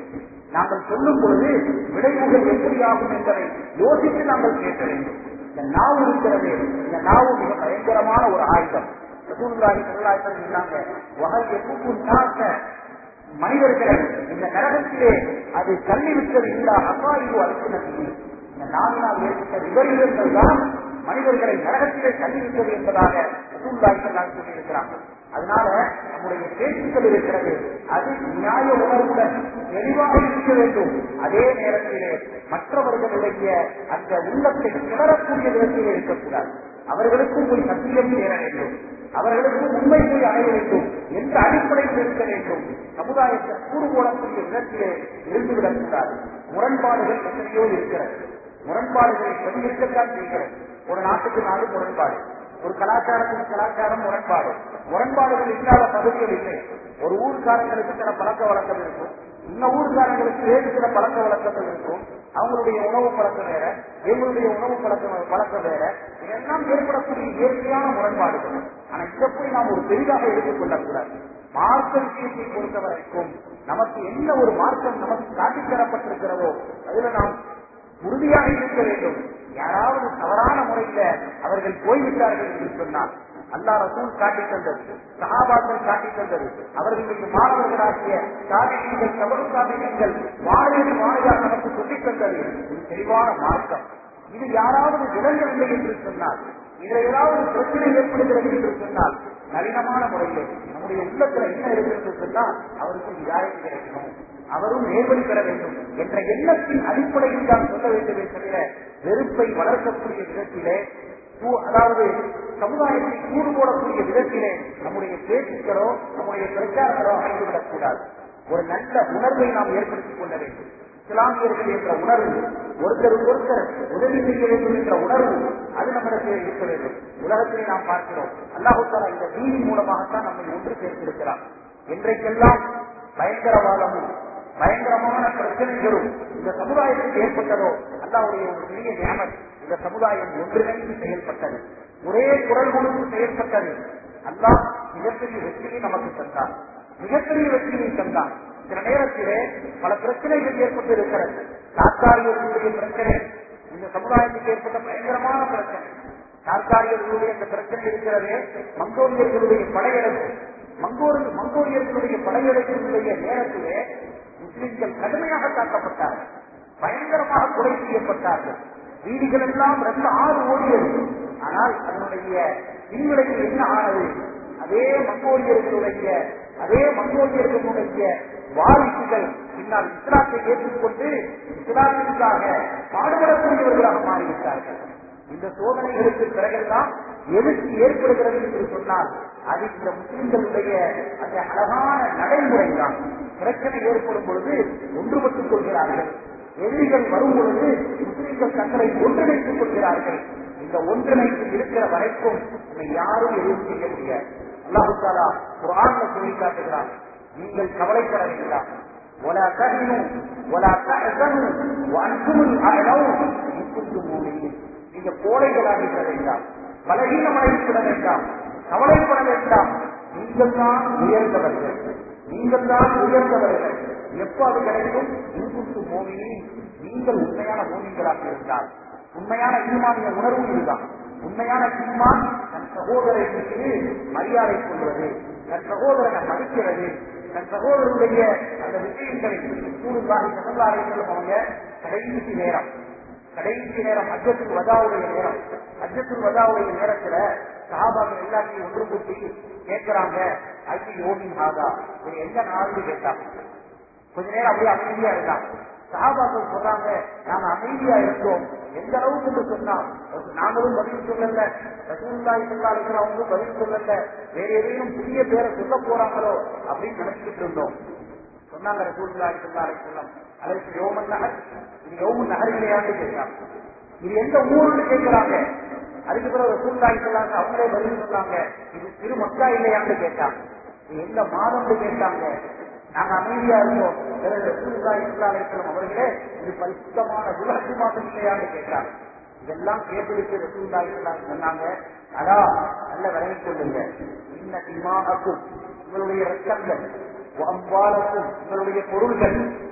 நாங்கள் சொல்லும் பொழுது விளைவுகள் எப்படி ஆகும் என்பதை யோசித்து நாங்கள் கேட்க வேண்டும் இந்த நாவு இருக்கிறது இந்த நாவு மிக பயங்கரமான ஒரு ஆயுதம் ரசூலுல்லாஹி ஸல்லல்லாஹு அலைஹி வஸல்லம் சொன்னாங்க வஹல் யகுன் நாஸ மனிதர்களை இந்த நரகத்திலே அது தள்ளி விட்டது இல்லா அசாயு அல்குனத்திலே இந்த நாவினால் ஏற்பட்ட விபரீதங்கள் தான் மனிதர்களை நரகத்திலே தள்ளிவிட்டது என்பதாக ரசூலுல்லாஹி ஸல்லல்லாஹு அலைஹி சொல்லியிருக்கிறாங்க அதனால நம்முடைய பேச்சுக்கள் இருக்கிறது அது நியாய உணர்வுடன் தெளிவாக இருக்க வேண்டும் அதே நேரத்திலே மற்றவர்களுடைய அந்த உள்ளத்தை கிளறக்கூடிய விதத்திலே இருக்கக்கூடாது அவர்களுக்கும் போய் சத்தியம் சேர வேண்டும் அவர்களுக்கும் உண்மை போய் அடைய வேண்டும் என்ற அடிப்படையில் இருக்க வேண்டும் சமுதாயத்தை கூறு போடக்கூடிய விதத்திலே இருந்துவிடக்கூடாது முரண்பாடுகள் எத்தனையோ இருக்கிறது முரண்பாடுகளை கொண்டு இருக்கத்தான் செய்கிறது ஒரு நாட்டுக்கு நாடு முரண்பாடு ஒரு கலாச்சாரத்துக்கு கலாச்சாரம் முரண்பாடு முரண்பாடுகள் இல்லாத பகுதிகள் இல்லை ஒரு ஊர்க்காரங்களுக்கு சில பழக்க வழக்கம் இருக்கும் இந்த ஊர்க்காரங்களுக்கு வேறு சில பழக்க வழக்கங்கள் இருக்கும் அவங்களுடைய உணவு பழக்கம் வேற எங்களுடைய உணவு பழக்கம் பழக்கம் வேற இதெல்லாம் ஏற்படக்கூடிய இயற்கையான முரண்பாடுகள் ஆனா இதை போய் நாம் ஒரு பெரிதாக எடுத்துக் கொள்ளக்கூடாது மார்க்க விஷயத்தை பொறுத்த வரைக்கும் நமக்கு என்ன ஒரு மார்க்கம் நமக்கு காட்டித் தரப்பட்டிருக்கிறதோ அதுல நாம் உறுதியாக இருக்க வேண்டும் யாராவது தவறான முறையில அவர்கள் போய்விட்டார்கள் என்று சொன்னால் அல்லா ரசூல் காட்டி தந்தது சகாபாக்கள் காட்டி தந்தது அவர்களுடைய மாணவர்களாகிய சாதிகள் தவறு சாதிகள் வாழையடி வாழையாக நமக்கு சொல்லித் தந்தது இது தெளிவான மார்க்கம் இது யாராவது விளங்கவில்லை என்று சொன்னால் இதுல ஏதாவது பிரச்சனை ஏற்படுகிறது என்று சொன்னால் நளினமான முறையில் நம்முடைய உள்ளத்துல என்ன இருக்கு என்று சொன்னால் அவருக்கு நியாயம் கிடைக்கணும் அவரும் நேர்வழி பெற வேண்டும் என்ற எண்ணத்தின் அடிப்படையில் தான் சொல்ல வேண்டுமே தவிர வெறுப்பை வளர்க்கக்கூடிய விதத்திலே கூ- அதாவது சமுதாயத்தை கூடு போடக்கூடிய விதத்திலே நம்முடைய பேச்சுக்களோ நம்முடைய பிரச்சாரங்களோ அமைந்துவிடக் கூடாது ஒரு நல்ல உணர்வை நாம் ஏற்படுத்திக் கொள்ள வேண்டும் இஸ்லாமியர்கள் என்ற உணர்வு ஒருத்தர் ஒருத்தர் உதவி செய்ய வேண்டும் என்ற உணர்வு அது நம்மிடத்தில் இருக்க வேண்டும் உலகத்திலே நாம் பார்க்கிறோம் அல்லாஹு தாலா இந்த தீனின் மூலமாகத்தான் நம்மை ஒன்று சேர்த்திருக்கிறார் என்றைக்கெல்லாம் பயங்கரவாதமும் பயங்கரமான பிரச்சனைகளும் இந்த சமுதாயத்துக்கு ஏற்பட்டதோ அல்லாவுடைய ஒரு பெரிய நியமன் இந்த சமுதாயம் ஒன்றிணைந்து செயல்பட்டது ஒரே குரல் கொடுத்து செயல்பட்டது அல்லாஹ் மிகப்பெரிய வெற்றியை நமக்கு தந்தான் மிகப்பெரிய வெற்றியை தந்தான் சில நேரத்திலே பல பிரச்சனைகள் ஏற்பட்டு இருக்கிறது தாத்தாரியர்களுடைய பிரச்சனை இந்த சமுதாயத்துக்கு ஏற்பட்ட பயங்கரமான பிரச்சனை தாத்தாரியர்களுடைய இந்த பிரச்சனை இருக்கிறதே மங்கோலியர்களுடைய படையெடுப்பு மங்கோல் மங்கோலியர்களுடைய படையெடுப்பினுடைய நேரத்திலே முஸ்லிம்கள் கடுமையாக தாக்கப்பட்டார்கள் பயங்கரமாக கொலை செய்யப்பட்டார்கள் வீதிகள் எல்லாம் ரெண்டு ஆறு ஓடியது ஆனால் அதனுடைய பின்விளைவு என்ன ஆனது அதே மங்கோலியர்களுடைய அதே மங்கோலியர்களுடைய வாரிசுகள் பின்னால் இஸ்லாத்தை ஏற்றுக்கொண்டு இஸ்லாத்திற்காக பாடுபடக்கூடியவர்களாக மாறிவிட்டார்கள் இந்த சோதனைகளுக்கு பிறகெல்லாம் எதிர்த்து ஏற்படுகிறது என்று சொன்னால் அது இந்த முஸ்லிம்களுடைய அந்த அழகான நடைமுறை தான் பிரச்சனை ஏற்படும் பொழுது ஒன்றுபட்டுக் கொள்கிறார்கள் எதிரிகள் வரும் பொழுது முஸ்லிம்கள் தங்களை ஒன்றிணைத்துக் கொள்கிறார்கள் இந்த ஒன்றிணைப்பு இருக்கிற வரைக்கும் இதை யாரும் எதுவும் செய்ய முடியாது அல்லாஹு தாலா குரான்ல சொல்லி காட்டுகிறார் நீங்கள் கவலைப்பட வேண்டாம் ولا تهنوا ولا تحزنوا وانتم الاعلون ان كنتم مؤمنين நீங்க கோழைகளாகிவிட வேண்டாம் பலகீனமடைந்துவிட வேண்டாம் கவலைப்பட வேண்டாம் நீங்கள் தான் உயர்ந்தவர்கள் நீங்கள் தான் உயர்ந்தவர்கள் எப்போ அது கிடைக்கும் இன்புத்து மோமினி நீங்கள் உண்மையான மோமின்களாக இருந்தால் உண்மையான ஈமானிய உணர்வு இதுதான் உண்மையான ஈமான் தன் சகோதரை மீது மரியாதை கொள்வது தன் சகோதரனை மதிக்கிறது தன் சகோதரருடைய அந்த விஷயங்களை கூடுதலாக சகோதரை அவங்க கடைசி நேரம் கடைசி நேரம் அஜத்துல் வதாவுடைய நேரம் அஜத்துல் வதாவுடைய நேரத்துல சஹாபாக்கள் எல்லாத்தையும் ஒன்று கூட்டி கேட்கிறாங்க ஐடி யோகி ஆகா இது எந்த நாள்னு கேட்டாங்க கொஞ்ச நேரம் அப்படியே அமைதியா இருந்தாங்க சஹாபாக்கள் சொல்றாங்க நாங்க அமைதியா இருந்தோம் எந்த அளவுக்கு என்று சொன்னா நாங்களும் பதில் சொல்லல ரசூல்லாய் சொல்லாளுக்கு அவங்களும் பதில் சொல்லல வேற எதையும் புதிய பேரை சொல்ல போறாங்களோ அப்படின்னு நினைச்சிட்டு இருந்தோம் சொன்னாங்க ரசூல்லாய் சொல்லாலை சொல்லம் அதற்கு யோமன் நகர் இது யோமன் நகர் இல்லையான்னு கேட்கிறாங்க இது எந்த ஊருன்னு கேட்கிறாங்க அதுக்கு பிறகு ரசூல்லாய் சொல்லாங்க அவங்களே பதில் சொன்னாங்க இது திரு மக்கா இல்லையான்னு கேட்டாங்க இது எந்த மாதம்னு கேட்டாங்க நாங்க அமைதியா இருந்தோம் பிறகு ரசூல்லாய் சொல்லாலை சொல்லம் அவர்களே இது பரிசுத்தமான துலகு மாதம் இல்லையான்னு கேட்டாங்க இதெல்லாம் கேட்டுவிட்டு ரசூல்லாய் சொல்லாங்க சொன்னாங்க அதா நல்ல விலகிக் கொள்ளுங்க இன்ன இமாக்கும் உங்களுடைய ரத்தங்கள் அம்பாலக்கும் உங்களுடைய பொருள்கள்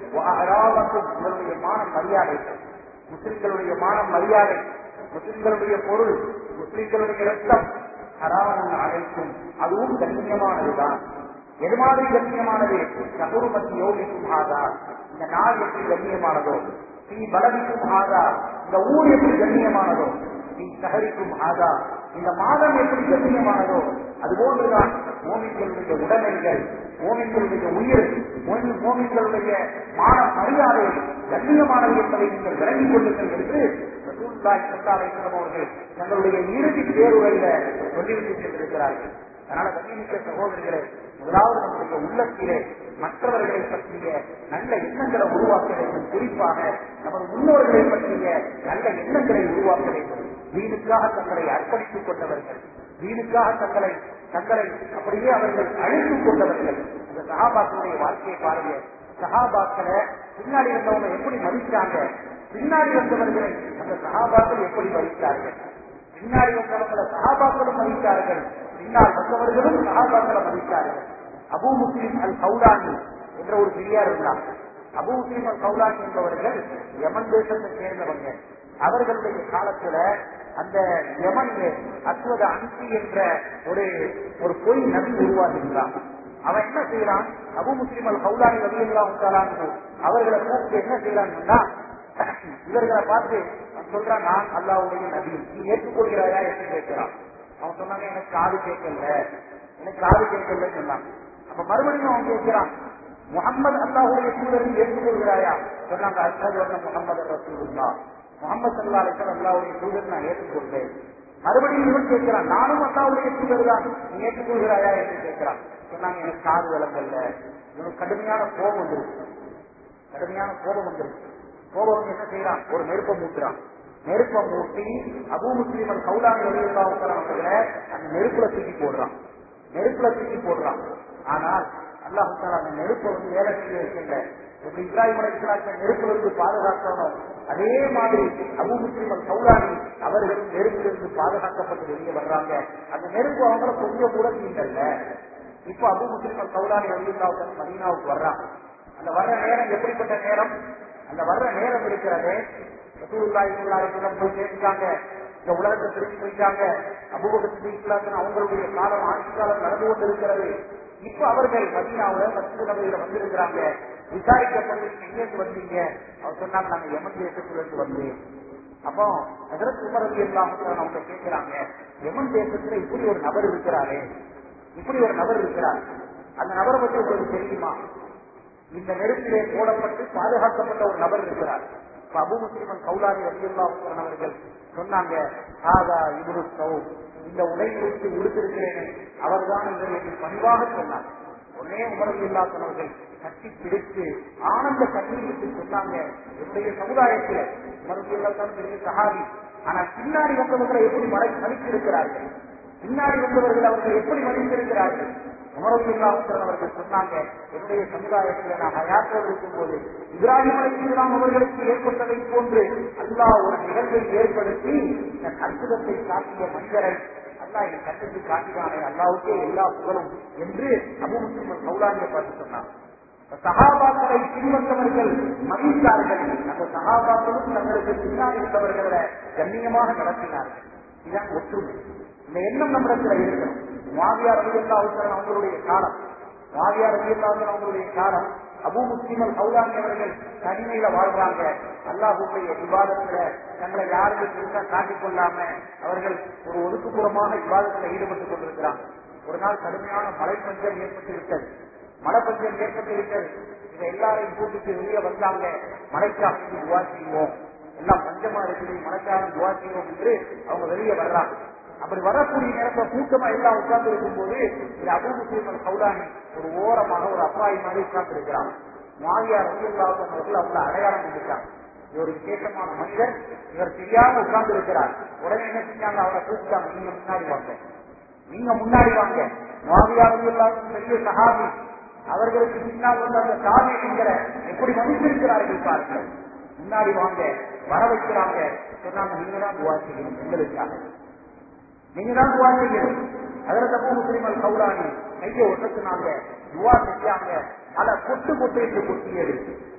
அராமக்கும் உங்களுடைய மான மரியாதை முஸ்லிம்களுடைய மான மரியாதை முஸ்லிம்களுடைய பொருள் முஸ்லிம்களுடைய ரத்தம் ஹராமன் அழைக்கும் அதுவும் கண்ணியமானதுதான் எது மாதிரி கண்ணியமானது சகுருமதி யோகிக்கும் ஆதா இந்த நாள் எப்படி கண்ணியமானதோ ஸ்ரீ பலவிக்கும் ஆதா இந்த ஊர் எப்படி கண்ணியமானதோ ஸ்ரீ சகரிக்கும் ஆதா இந்த மாதம் எப்படி கண்ணியமானதோ அதுபோன்றுதான் மோமின்களுடைய உடைமைகள் மோமின்களுடைய உயிர் மோமி- மோமின்களுடைய மான மரியாதை கண்ணியமானது என்பதை நீங்கள் விளங்கிக் கொள்ளுங்கள் என்று ரசூலுல்லாஹி ஸல்லல்லாஹு அலைஹி வஸல்லம் அவர்கள் தங்களுடைய இறுதி பேருரையில சொல்லிவிட்டு சென்றிருக்கிறார்கள் அதனால கண்ணியமிக்க சகோதரர்களே முதலாவது நம்முடைய உள்ளத்திலே மற்றவர்களை பற்றிய நல்ல எண்ணங்களை உருவாக்க வேண்டும் குறிப்பாக நமது முன்னோர்களை பற்றிய நல்ல எண்ணங்களை உருவாக்க வேண்டும் வீணுக்காக தங்களை அர்ப்பணித்துக் கொண்டவர்கள் வீணுக்காக தங்களை தங்களை அப்படியே அவர்கள் அழித்துக் கொண்டவர்கள் அந்த சகாபாக்களுடைய வாழ்க்கையை பாருங்க சகாபாக்களை பின்னாடி வந்தவங்க எப்படி மதிச்சாங்க பின்னாடி வந்தவர்களை அந்த சகாபாக்கள் எப்படி மதித்தார்கள் பின்னாடி வந்தவங்களை சகாபாக்களும் மதித்தார்கள் பின்னால் வந்தவர்களும் சகாபாக்களை மதித்தார்கள் அபூ முஸ்லிம் அல் கௌலானி என்ற ஒரு பெரியார் இருந்தார் அபூ முஸ்லிம் அல் கௌலானி என்பவர்கள் யமன் தேசத்தை சேர்ந்தவங்க அவர்களுடைய காலத்துல அந்த யமன்ல அஸ்வத அன்சி என்ற ஒரு ஒரு பொய் நபி உருவாகின்றான் அவன் என்ன செய்யறான் அபு முஸ்லிம் அல் கௌலானி ரவி எல்லாம் அவர்களை கூப்பிட்டு என்ன செய்யறான்னா இவர்களை பார்த்து அவன் சொல்றான் நான் அல்லாவுடைய நபி நீ ஏற்றுக்கொள்கிறாயா என்று கேட்கிறான் அவன் சொன்னாங்க எனக்கு காது கேட்கல எனக்கு காது கேட்கல சொன்னான் அப்ப மறுபடியும் அவன் கேட்கிறான் முகமது அல்லாஹுடைய தூதரை ஏற்றுக்கொள்கிறாயா சொன்னாங்க அஷ்ஹது அன்ன முகமது ரசூலுல்லா முகமது சல்லா அலிஸ்லாம் அல்லாவுடைய தூதர் நான் ஏற்றுக்கொள்கிறேன் மறுபடியும் இவன் கேட்கிறான் நானும் அல்லாவுடைய தூதர் தான் நீ ஏற்றுக்கொள்கிறாயா என்று கேட்கிறான் சொன்னாங்க எனக்கு காது விளங்கல்ல இவனுக்கு கடுமையான கோபம் வந்துருச்சு கடுமையான கோபம் வந்துருச்சு கோபம் வந்து என்ன செய்யறான் ஒரு நெருப்பை மூட்டுறான் நெருப்பை மூட்டி அபூ முஸ்லீமன் கௌலானி அவர்களை அந்த நெருப்புல தூக்கி போடுறான் நெருப்புல தூக்கி போடுறான் ஆனால் அல்லாஹு தாலா அந்த நெருப்பை வந்து வேலை செய்ய வைக்கல எப்படி இப்ராஹிம் அலைஹிஸ்ஸலாத்தை நெருப்புல இருந்து பாதுகாக்கணும் அதே மாதிரி அபூ முஸ்லிமன் கௌலானி அவர்களும் நெருப்பிலிருந்து பாதுகாக்கப்பட்டு வெளியே வர்றாங்க அந்த நெருப்பு அவங்கள கொஞ்சம் கூட தீண்டல்ல இப்ப அபு முஸ்லிம் கௌலானி அலிவுல்லாவுக்கு மதீனாவுக்கு வர்றான் அந்த வர்ற நேரம் எப்படிப்பட்ட நேரம் அந்த வர்ற நேரம் இருக்கிறது ரசூலுல்லாஹி ஸல்லல்லாஹு அலைஹி வஸல்லம் போய் கேட்டாங்க இந்த உலகத்தை திரும்பி போயிட்டாங்க அபூபக்கர் இஸ்லாத்தின் அவங்களுடைய காலம் ஆட்சி காலம் நடந்து கொண்டிருக்கிறது இப்ப அவர்கள் மதீனாவுல மத்திய நபையில வந்திருக்கிறாங்க விசாரிக்கப்பட்டு எங்கேருந்து வந்தீங்க அவர் சொன்னாங்க நாங்க யமன் தேசத்துல இருந்து வந்தேன் அப்போ ஹஜரத் உமர் அலி அல்லாஹ் அவங்க கேட்கிறாங்க யமன் தேசத்துல இப்படி ஒரு நபர் இருக்கிறாரே இப்படி ஒரு நபர் இருக்கிறார் அந்த நபரை பற்றி உங்களுக்கு தெரியுமா இந்த நெருப்பிலே போடப்பட்டு பாதுகாக்கப்பட்ட ஒரு நபர் இருக்கிறார் இப்ப அபு முஸ்லிமன் கௌலாரி ரபியுல்லா அவர்கள் சொன்னாங்க ஆதா இவரு சௌ இந்த உடை உடுத்து உடுத்திருக்கிறேனே அவர்தான் இவர் என்று பணிவாக சொன்னார் உடனே உமரது இல்லாதவர்கள் கட்டி பிடித்து ஆனந்த கண்ணீர் விட்டு சொன்னாங்க என்னுடைய சமுதாயத்தில் உமரது இல்லாதான் பெரிய சகாவி ஆனா பின்னாடி வந்தவர்களை எப்படி மறை மதித்திருக்கிறார்கள் பின்னாடி வந்தவர்கள் அவர்கள் எப்படி மதித்திருக்கிறார்கள் உமரவில்லாவுத்தரன் அவர்கள் சொன்னாங்க என்னுடைய சமுதாயத்தில் நான் ஹயாத்தோடு இருக்கும்போது இப்ராஹிம் அலிஸ்லாம் அவர்களுக்கு ஏற்பட்டதை போன்று அல்லாஹ் ஒரு நிகழ்வை ஏற்படுத்தி இந்த அற்புதத்தை காட்டிய மனிதரை அல்லாஹ் என் கண்ணுக்கு காட்டினானே அல்லாவுக்கே எல்லா புகழும் என்று அபு முஸ்லிம் சௌலானியை பார்த்து சொன்னாங்க சகாபாக்களை பின்வந்தவர்கள் மதித்தார்கள் அந்த சகாபாக்களும் தங்களுக்கு பின்னால் இருந்தவர்களை கண்ணியமாக நடத்தினார்கள் இதுதான் ஒற்றுமை இந்த எண்ணம் நம்மிடத்தில் இருக்கணும் மாவியார் ரவியல்லா அவங்களுடைய காலம் மாவியார் ரவியல்லா அவங்களுடைய காலம் அபு முஸ்லிமல் சௌதானி அவர்கள் தனிமையில வாழ்றாங்க அல்லாஹுடைய விவாதத்துல தங்களை யாருக்கு பெருசா காட்டிக் கொள்ளாம அவர்கள் ஒரு ஒதுக்குப்புறமாக விவாதத்தில் ஈடுபட்டுக் கொண்டிருக்கிறாங்க ஒரு நாள் கடுமையான மழை பஞ்சம் ஏற்பட்டு விட்டது மழை பஞ்சம் ஏற்பட்டு விட்டது இதை எல்லாரையும் கூட்டிட்டு வெளியே வந்தாங்க மழைக்காக துவா செய்வோம் எல்லாம் பஞ்சமா இருக்குது மழைக்காக துவா செய்வோம் என்று அவங்க வெளியே வர்றாங்க அப்படி வரக்கூடிய நேரத்துல கூட்டமா எல்லாம் உட்கார்ந்து இருக்கும் போது இந்த அபூமுஸ்லீமன் சௌதானி ஒரு ஓரமாக ஒரு அப்பாய் மாதிரி உட்கார்ந்து இருக்கிறாங்க மாவியார் ரவியல்லாவுடன் அவர்கள் அவங்க அடையாளம் பண்ணிட்டாங்க இது ஒரு விசேஷமான மனிதர் இவர் தெரியாம உட்கார்ந்து இருக்கிறார் உடனே என்ன செஞ்சாங்க அவரை கூப்பிட்டாங்க நீங்க முன்னாடி வாங்க நீங்க முன்னாடி வாங்க மாவியார் ரவியல்லாவுடன் பெரிய சகாபி அவர்களுக்கு பின்னால் வந்து அந்த சாமி என்கிற எப்படி மதித்திருக்கிறார்கள் பாருங்கள் முன்னாடி வாங்க வர வைக்கிறாங்க சொன்னாங்க நீங்க தான் துவா செய்யணும் எங்களுக்காக நீங்க தான் துவா செய்யணும் அதில் தப்பு முஸ்லிமல் கௌராணி கையை ஒட்டத்துனாங்க துவா செஞ்சாங்க பல கொட்டு கொட்டு என்று கொட்டியது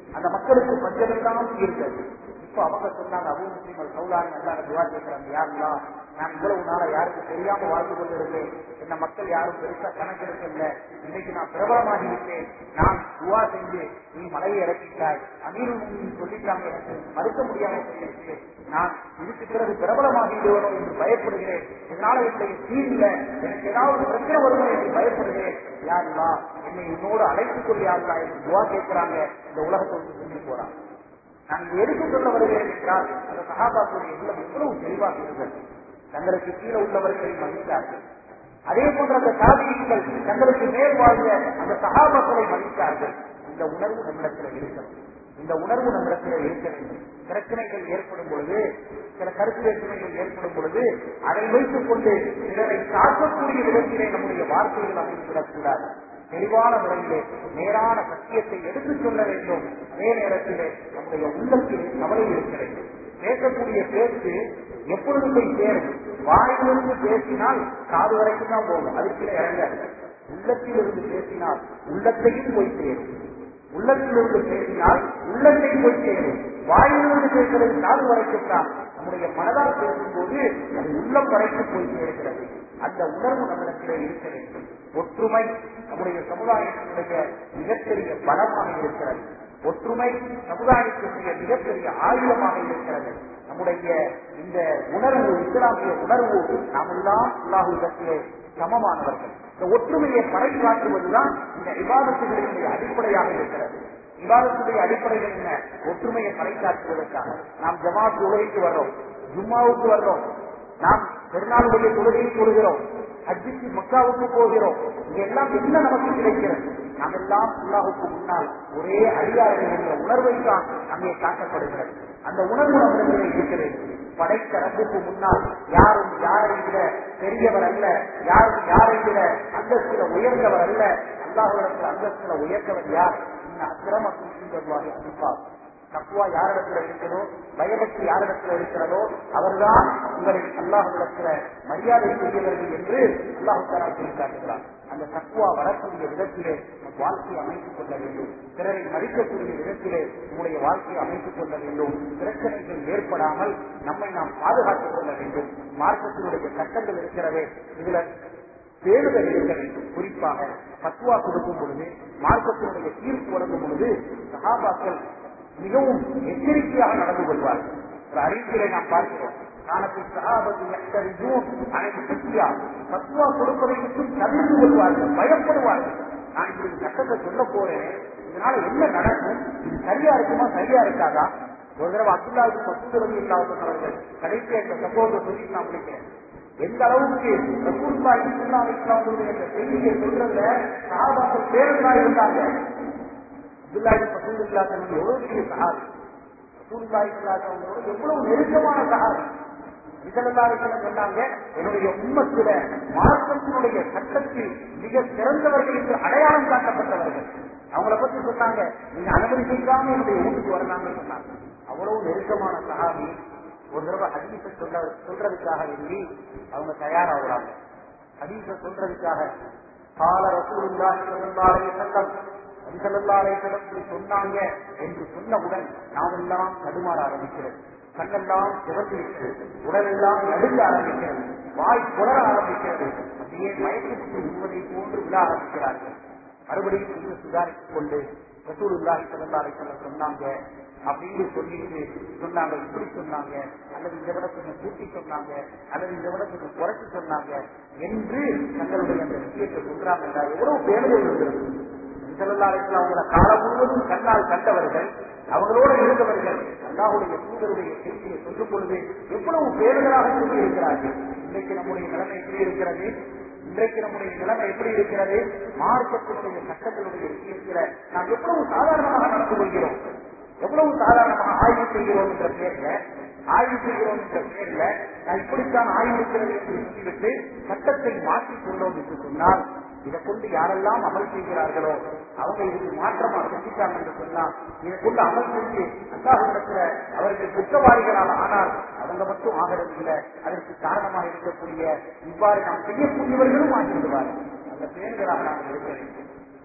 அந்த மக்களுக்கு பஞ்சமெல்லாம் தீர்ந்தது இப்ப அவங்க சொன்னாங்க அபு முஸ்லீம் சௌலானி அல்லாத துவா கேட்கிறாங்க யாருங்களா நான் இவ்வளவு நாளா யாருக்கு தெரியாம வாழ்ந்து கொண்டிருந்தேன் என்ன மக்கள் யாரும் பெருசா கணக்கெடுக்கல இன்னைக்கு நான் பிரபலமாகி விட்டேன் நான் துவா செஞ்சு நீ மலையை இறக்கிட்டாய் அமீரும் சொல்லிட்டாங்க எனக்கு மறுக்க முடியாம போயிடுச்சு நான் இதுக்கு பிறகு பிரபலமாகி விடுவனோ என்று பயப்படுகிறேன் இதனால என்னுடைய தீர்ல எனக்கு ஏதாவது பிரச்சனை வருமோ என்று பயப்படுகிறேன் யாருலா என்னை உன்னோடு அழைத்துக் கொள் யாருலா என்று துவா கேட்கிறாங்க இந்த உலகத்தை வந்து சொல்லி போறாங்க நான் இதை எதுக்கு சொல்ல வருகிறேன் என்றால் அந்த சகாபாக்களுடைய உள்ளம் எவ்வளவு தெளிவாக இருந்தது தங்களுக்கு கீழே உள்ளவர்களை மதித்தார்கள் அதே போன்ற அந்த சாதிகள் தங்களுக்கு மேல் வாழ்ந்த அந்த சகாபாக்களை மதித்தார்கள் இந்த உணர்வு நம்மிடத்தில் இருக்கிறது இந்த உணர்வு நம்மிடத்தில் இருக்க வேண்டும் பிரச்சனைகள் ஏற்படும் பொழுது சில கருத்து வேற்றுமைகள் ஏற்படும் பொழுது அதை வைத்துக் கொண்டு பிறரை தாக்கக்கூடிய விதத்திலே நம்முடைய வார்த்தைகள் அமைந்துவிடக் கூடாது தெளிவான முறையிலே நேரான சத்தியத்தை எடுத்துச் சொல்ல வேண்டும் அதே நேரத்திலே நம்முடைய உள்ளத்தில் கவலை இருக்க வேண்டும் பேசக்கூடிய பேச்சு எப்பொழுது போய் சேரும் வாயிலிருந்து பேசினால் காது வரைக்கும் தான் போகும் அதுக்குள்ள இறங்காது உள்ளத்திலிருந்து பேசினால் உள்ளத்தையும் போய் சேரும் உள்ளத்திலிருந்து பேசினால் உள்ளத்தை போய் சேரும் வாயிலிருந்து பேசுறது காது வரைக்கும் தான் நம்முடைய மனதால் பேசும்போது அது உள்ளம் வரைக்கும் போய் சேர்கிறது அந்த உணர்வு நம்மிடத்திலே இருக்க வேண்டும் ஒற்றுமை நம்முடைய சமுதாயத்தினுடைய மிகப்பெரிய பலமாக இருக்கிறது ஒற்றுமை சமுதாயத்தினுடைய மிகப்பெரிய ஆயுதமாக இருக்கிறது நம்முடைய இந்த உணர்வு இஸ்லாமிய உணர்வு நாமெல்லாம் அல்லாஹுடத்திலே சமமானவர்கள் இந்த ஒற்றுமையை பறைசாற்றுவதுதான் இந்த விவாதத்துகளினுடைய அடிப்படையாக இருக்கிறது விவாதத்துடைய அடிப்படைகள் என்ன ஒற்றுமையை பறைசாற்றுவதற்காக நாம் ஜமாத் உலகைக்கு வர்றோம் ஜும்மாவுக்கு வர்றோம் நாம் பெருநாளுடைய தொழுகையை தொழுகிறோம் ஹஜ்ஜிக்கு மக்காவுக்கு போகிறோம் இதெல்லாம் என்ன நமக்கு கிடைக்கிறது நாம் எல்லாம் அல்லாஹுக்கு முன்னால் ஒரே அடியார்கள் என்ற உணர்வை தான் அங்கே காட்டப்படுகிறது அந்த உணர்வு நம்மிடத்தில் இருக்கிறது படைத்தரப்புக்கு முன்னால் யாரும் யாரை விட பெரியவர் அல்ல யாரும் யாரை விட அந்தஸ்தில உயர்ந்தவர் அல்ல அல்லாஹுடத்தில் அந்தஸ்தில உயர்ந்தவர் யார் இன்னும் அக்கிரமக்கும் செல்வார்கள் அனுப்பார் தக்குவா யாரிடத்துல இருக்கிறதோ பயபக்தி யாரிடத்துல இருக்கிறதோ அவர்தான் உங்களை அல்லாஹிடத்துல மரியாதை செய்யவர்கள் என்று அல்லாஹு தாரா சொல்லி காட்டுகிறார் அந்த தக்குவா வரக்கூடிய விதத்திலே நம் வாழ்க்கையை அமைத்துக் கொள்ள வேண்டும் பிறரை மதிக்கக்கூடிய விதத்திலே நம்முடைய வாழ்க்கையை அமைத்துக் கொள்ள வேண்டும் பிரச்சனைகள் ஏற்படாமல் நம்மை நாம் பாதுகாத்துக் கொள்ள வேண்டும் மார்க்கத்தினுடைய சட்டங்கள் இருக்கிறதே இதுல பேணுதல் இருக்க வேண்டும் குறிப்பாக பத்துவா கொடுக்கும் பொழுது மார்க்கத்தினுடைய தீர்ப்பு வழங்கும் பொழுது சகாபாக்கள் மிகவும் எச்சரிக்கையாக நடந்து கொள்வார்கள் ஒரு அறிவியலை நாம் பார்க்கிறோம் காலத்தில் சகாபத்து எத்தரிஜூன் அனைத்து சக்தியா பத்துவா கொடுப்பதை மட்டும் தவிர்த்து கொள்வார்கள் பயப்படுவார்கள் நான் இப்படி சட்டத்தை சொல்ல போறேன் இதனால என்ன நடக்கும் இது சரியா இருக்குமா சரியா இருக்காதா ஒரு தடவை அப்துல்லாவுக்கு பத்து ரவி இல்லாதவர்கள் கடைசியா இந்த சம்பவத்தை சொல்லி நான் முடிக்கிறேன் எந்த அளவுக்கு ரசூல்லா இஸ்லா இஸ்லாமுடைய அந்த செய்தியை சொல்றதுல சகாபாக்கள் பேருந்தா இருந்தாங்க அப்துல்லாஹி ரசூலுல்லா தன்னுடைய எவ்வளவு பெரிய சஹாபி ரசூலுல்லா இஸ்லாத்தவங்களோட எவ்வளவு நெருக்கமான சஹாபி விசலல்லாவிசலம் சொன்னாங்க என்னுடைய உண்மத்துல மார்க்கத்தினுடைய சட்டத்தில் மிக சிறந்தவர்கள் என்று அடையாளம் காட்டப்பட்டவர்கள் அவங்கள பத்தி சொன்னாங்க நீங்க அனுமதி செய்யாம என்னுடைய வீட்டுக்கு வரலாம்னு சொன்னாங்க அவ்வளவு நெருக்கமான சஹாபி ஒரு தடவை ஹதீஸ சொல்ல சொல்றதுக்காக வேண்டி அவங்க தயாராகிறாங்க ஹதீஸ சொல்றதுக்காக கால ரசூலுல்லாஹி ஸல்லல்லாஹு அலைஹி வஸல்லம் நபிசல்லாலே இப்படி சொன்னாங்க என்று சொன்னவுடன் நாமெல்லாம் தடுமாற ஆரம்பிக்கிறது கண்ணெல்லாம் சிவந்து விட்டது உடலெல்லாம் நடுங்க ஆரம்பிக்கிறது வாய் புலர ஆரம்பிக்கிறது அப்படியே மயக்கத்துக்கு உண்மதை போன்று விழ ஆரம்பிக்கிறார்கள் மறுபடியும் இன்னும் சுதாரித்துக் கொண்டு ரசூலுல்லாஹி ஸல்லல்லாஹு அலைஹி வஸல்லம் சொன்னாங்க அப்படின்னு சொல்லிட்டு சொன்னாங்க இப்படி சொன்னாங்க அல்லது இந்த விட கொஞ்சம் கூட்டி சொன்னாங்க அல்லது இந்த விட கொஞ்சம் குறைச்சு சொன்னாங்க என்று தங்களுடைய அந்த விஷயத்தை சொல்றாங்க எவ்வளவு பேருதல் இருக்கிறது செல்லல்லாரத்தில் அவங்கள காலம் முழுவதும் கண்ணால் கண்டவர்கள் அவங்களோட இருந்தவர்கள் அல்லாஹுடைய தூதருடைய செய்தியை சொல்லும் பொழுது எவ்வளவு பேருதலாக சொல்லி இருக்கிறார்கள் இன்றைக்கு நம்முடைய நிலைமை எப்படி இருக்கிறது இன்றைக்கு நம்முடைய நிலைமை எப்படி இருக்கிறது மார்க்கத்தினுடைய சட்டங்களுடைய விஷயத்துல நாம் எவ்வளவு சாதாரணமாக நடந்து கொள்கிறோம் எவ்வளவு சாதாரணமாக ஆய்வு செய்கிறோம் என்ற பேர்ல ஆய்வு செய்கிறோம் என்ற பேர்ல நான் இப்படித்தான் ஆய்வு இருக்கிறது என்று சொல்லிவிட்டு சட்டத்தை மாற்றிக் கொண்டோம் என்று சொன்னால் இதை கொண்டு யாரெல்லாம் அமல் செய்கிறார்களோ அவங்க இதுக்கு மாற்றமா செஞ்சுட்டாங்க என்று சொன்னா இதை கொண்டு அமல் செஞ்சு அல்லாஹிடத்துல அவர்கள் குற்றவாளிகளால் ஆனால் அவங்க மட்டும் ஆகிறது இல்லை அதற்கு காரணமாக இருக்கக்கூடிய இவ்வாறு நாம் செய்யக்கூடியவர்களும் ஆகிவிடுவார்கள் அந்த பேர்களாக நாம் இருக்க வேண்டும்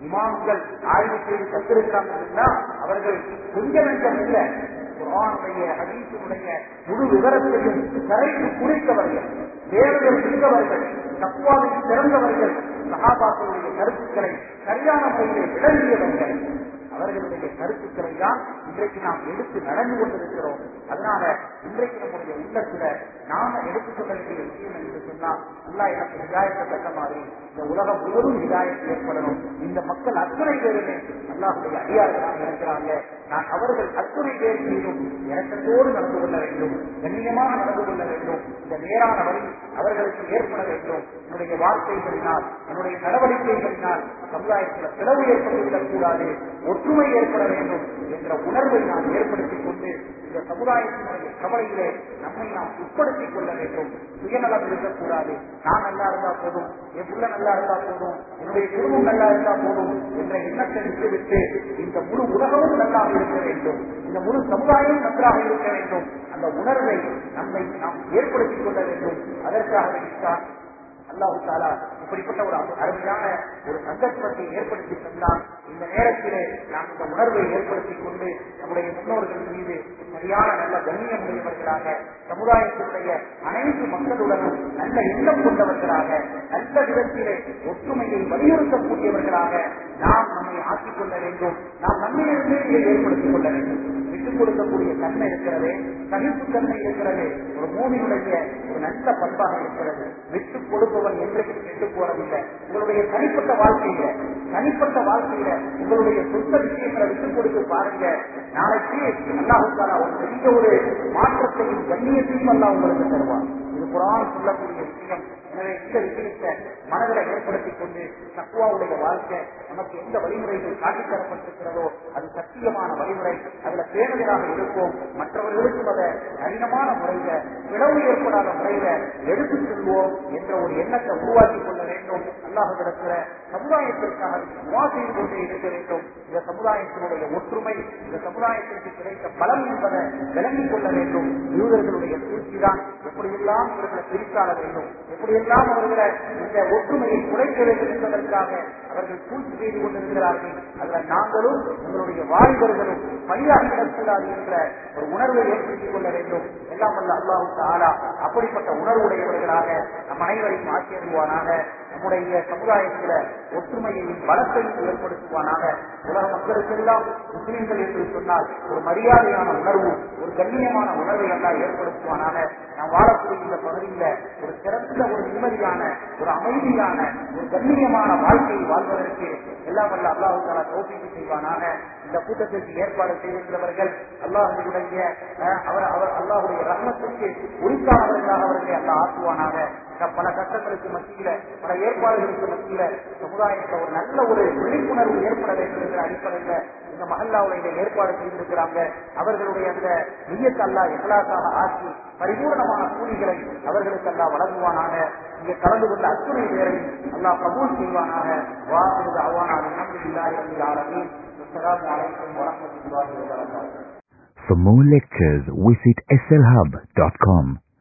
இமாம்கள் ஆய்வு செய்து கத்திருக்கிறாங்கன்னா அவர்கள் கொஞ்சம் நஞ்சம் இல்லை குரானுடைய ஹதீஸுடைய முழு விவரத்தையும் கரைக்கு குடித்தவர்கள் தேவைகள் மிக்கவர்கள் தக்குவாவில் சிறந்தவர்கள் சகாபாக்களுடைய கருத்துக்களை சரியான முறையிலே விளங்கியவர்கள் அவர்களுடைய கருத்துக்களை தான் இன்றைக்கு நாம் எடுத்து நடந்து கொண்டிருக்கிறோம் அதனால இன்றைக்கு நம்முடைய உள்ளத்துல நாம எடுத்துக்கொள்ள வேண்டிய விஷயம் என்று சொன்னால் அல்லா எனக்கு விதாயத்தை தந்த மாதிரி இந்த உலகம் முழுவதும் விதாயத்தை ஏற்படணும் இந்த மக்கள் அத்தனை பேருமே அல்லாஹுடைய அடியார்களாக இருக்கிறாங்க நான் அவர்கள் அத்துணை பேர் மீதும் இறக்கத்தோடு நடந்து கொள்ள வேண்டும் கண்ணியமாக நடந்து கொள்ள வேண்டும் இந்த நேரான வழி அவர்களுக்கு ஏற்பட வேண்டும் என்னுடைய வார்த்தைகளினால் என்னுடைய நடவடிக்கைகளினால் சமுதாயத்தில் பிளவு ஏற்பட்டுவிடக் கூடாது ஒற்றுமை ஏற்பட வேண்டும் என்ற உணர்வை நாம் ஏற்படுத்திக் கொண்டு இந்த சமுதாயத்தினுடைய கவலையிலே நம்மை நாம் உட்படுத்திக் கொள்ள வேண்டும் சுயநலம் இருக்கக்கூடாது நான் நல்லா இருந்தா போதும் என் புள்ள நல்லா இருந்தா போதும் என்னுடைய குடும்பம் நல்லா இருந்தா போதும் என்ற எண்ணத்தை விட்டுவிட்டு இந்த முழு உலகமும் நல்லாக இருக்க வேண்டும் இந்த முழு சமுதாயமும் நன்றாக இருக்க வேண்டும் அந்த உணர்வை நம்மை நாம் ஏற்படுத்திக் கொள்ள வேண்டும் அதற்காக அல்லாஹு தாலா இப்படிப்பட்ட ஒரு அருமையான ஒரு சந்தர்ப்பத்தை ஏற்படுத்தி தந்தான் இந்த நேரத்திலே நாம் இந்த உணர்வை ஏற்படுத்திக் கொண்டு நம்முடைய முன்னோர்கள் மீது சரியான நல்ல கண்ணியம் உடையவர்களாக சமுதாயத்தினுடைய அனைத்து மக்களுடனும் நல்ல எண்ணம் கொண்டவர்களாக நல்ல விதத்திலே ஒற்றுமையை வலியுறுத்தக்கூடியவர்களாக நாம் நம்மை ஆக்கிக் கொள்ள வேண்டும் நாம் நம்மிலிருந்தே இதை ஏற்படுத்திக் கொள்ள வேண்டும் விட்டுக் கொடுக்கக்கூடிய தன்மை இருக்கிறது சகிப்பு தன்மை இருக்கிறது ஒரு மூவினுடைய ஒரு நல்ல பண்பாக இருக்கிறது விட்டுக் கொடுப்பவன் என்றைக்கும் கெட்டு போறதில்லை உங்களுடைய தனிப்பட்ட வாழ்க்கையில தனிப்பட்ட வாழ்க்கையில உங்களுடைய சொந்த விஷயங்களை விட்டுக் கொடுத்து பாருங்க நாளைக்கு அல்லாஹுக்கான ஒரு பெரிய ஒரு மாற்றத்தையும் கண்ணியத்தையும் அல்லா உங்களுக்கு தருவான் இது புறான் சொல்லக்கூடிய விஷயம் எனவே இந்த விஷயத்தை மனதில் ஏற்படுத்திக் கொண்டு தக்குவாவுடைய வாழ்க்கை நமக்கு எந்த வழிமுறைகள் காட்டித் தரப்பட்டிருக்கிறதோ அது சத்தியமான வழிமுறை அதுல பேணுதலாக இருப்போம் மற்றவர்களுக்கும் அதை கடினமான முறையில பிளவு ஏற்படாத முறையில எடுத்துச் செல்வோம் என்ற ஒரு எண்ணத்தை உருவாக்கிக் கொள்ள வேண்டும் அல்லாஹிடத்துல சமுதாயத்திற்காக துவா செய்து கொண்டே இருக்க வேண்டும் இந்த சமுதாயத்தினுடைய ஒற்றுமை இந்த சமுதாயத்திற்கு கிடைத்த பலம் என்பதை விளங்கிக் கொள்ள வேண்டும் யூதர்களுடைய சூழ்ச்சிதான் எப்படியெல்லாம் இவர்களை பிரித்தாள வேண்டும் எப்படியெல்லாம் அவர்களை இந்த ஒற்றுமையை குறைக்க வேண்டும் என்பதற்காக அவர்கள் சூழ்ச்சி செய்து கொண்டிருக்கிறார்கள் அதுல நாங்களும் உங்களுடைய வாலிபர்களும் பணியாற்றிடக்கூடாது என்ற ஒரு உணர்வை ஏற்படுத்திக் கொள்ள வேண்டும் எல்லாம் வல்ல அல்லாஹுக்கு ஆளா அப்படிப்பட்ட உணர்வுடையவர்களாக நம் அனைவரையும் ஆக்கியருவானாக நம்முடைய சமுதாயத்தில் ஒற்றுமையையும் பலத்தையும் ஏற்படுத்துவானாக உலக மக்களுக்கெல்லாம் முஸ்லீம்கள் என்று சொன்னால் ஒரு மரியாதையான உணர்வு ஒரு கண்ணியமான உணர்வை எல்லாம் ஏற்படுத்துவானாக நாம் வாழக்கூடிய இந்த பகுதியில் ஒரு சிறந்த ஒரு நிம்மதியான ஒரு அமைதியான ஒரு கண்ணியமான வாழ்க்கையை வாழ்வதற்கு எல்லாம் வல்ல அல்லாஹு தாலா தோப்பிக்கு செய்வானாக இந்த கூட்டத்திற்கு ஏற்பாடு செய்திருக்கிறவர்கள் அல்லாஹுடைய அவர் அவர் அல்லாஹுடைய ரத்னத்திற்கு உரித்தானவர்களாக அவர்களை அல்ல ஆக்குவானாக பல கட்டங்களுக்கு மத்தியில பல ஏற்பாடுகளுக்கு மத்தியில சமுதாயத்தில் ஒரு நல்ல ஒரு விழிப்புணர்வு ஏற்பட வேண்டும் என்ற அடிப்படையில இந்த மகல்லாவுல இதை ஏற்பாடு செய்திருக்கிறாங்க அவர்களுடைய அந்த நியத்தல்லா எகலாசாக ஆக்கி பரிபூர்ணமான கூலிகளை அவர்களுக்கு எல்லாம் வழங்குவானாக இங்கே கலந்து கொண்ட அத்துணை பேரை அல்லாஹ் கபூல் செய்வானாக வாக்குறது அவ்வானாக நன்றி இல்லாத ஆளுமே அஸ்ஸலாமு அலைக்கும் வரஹ்மத்துல்லாஹி வபரகாத்துஹு For more lectures, visit slhub.com.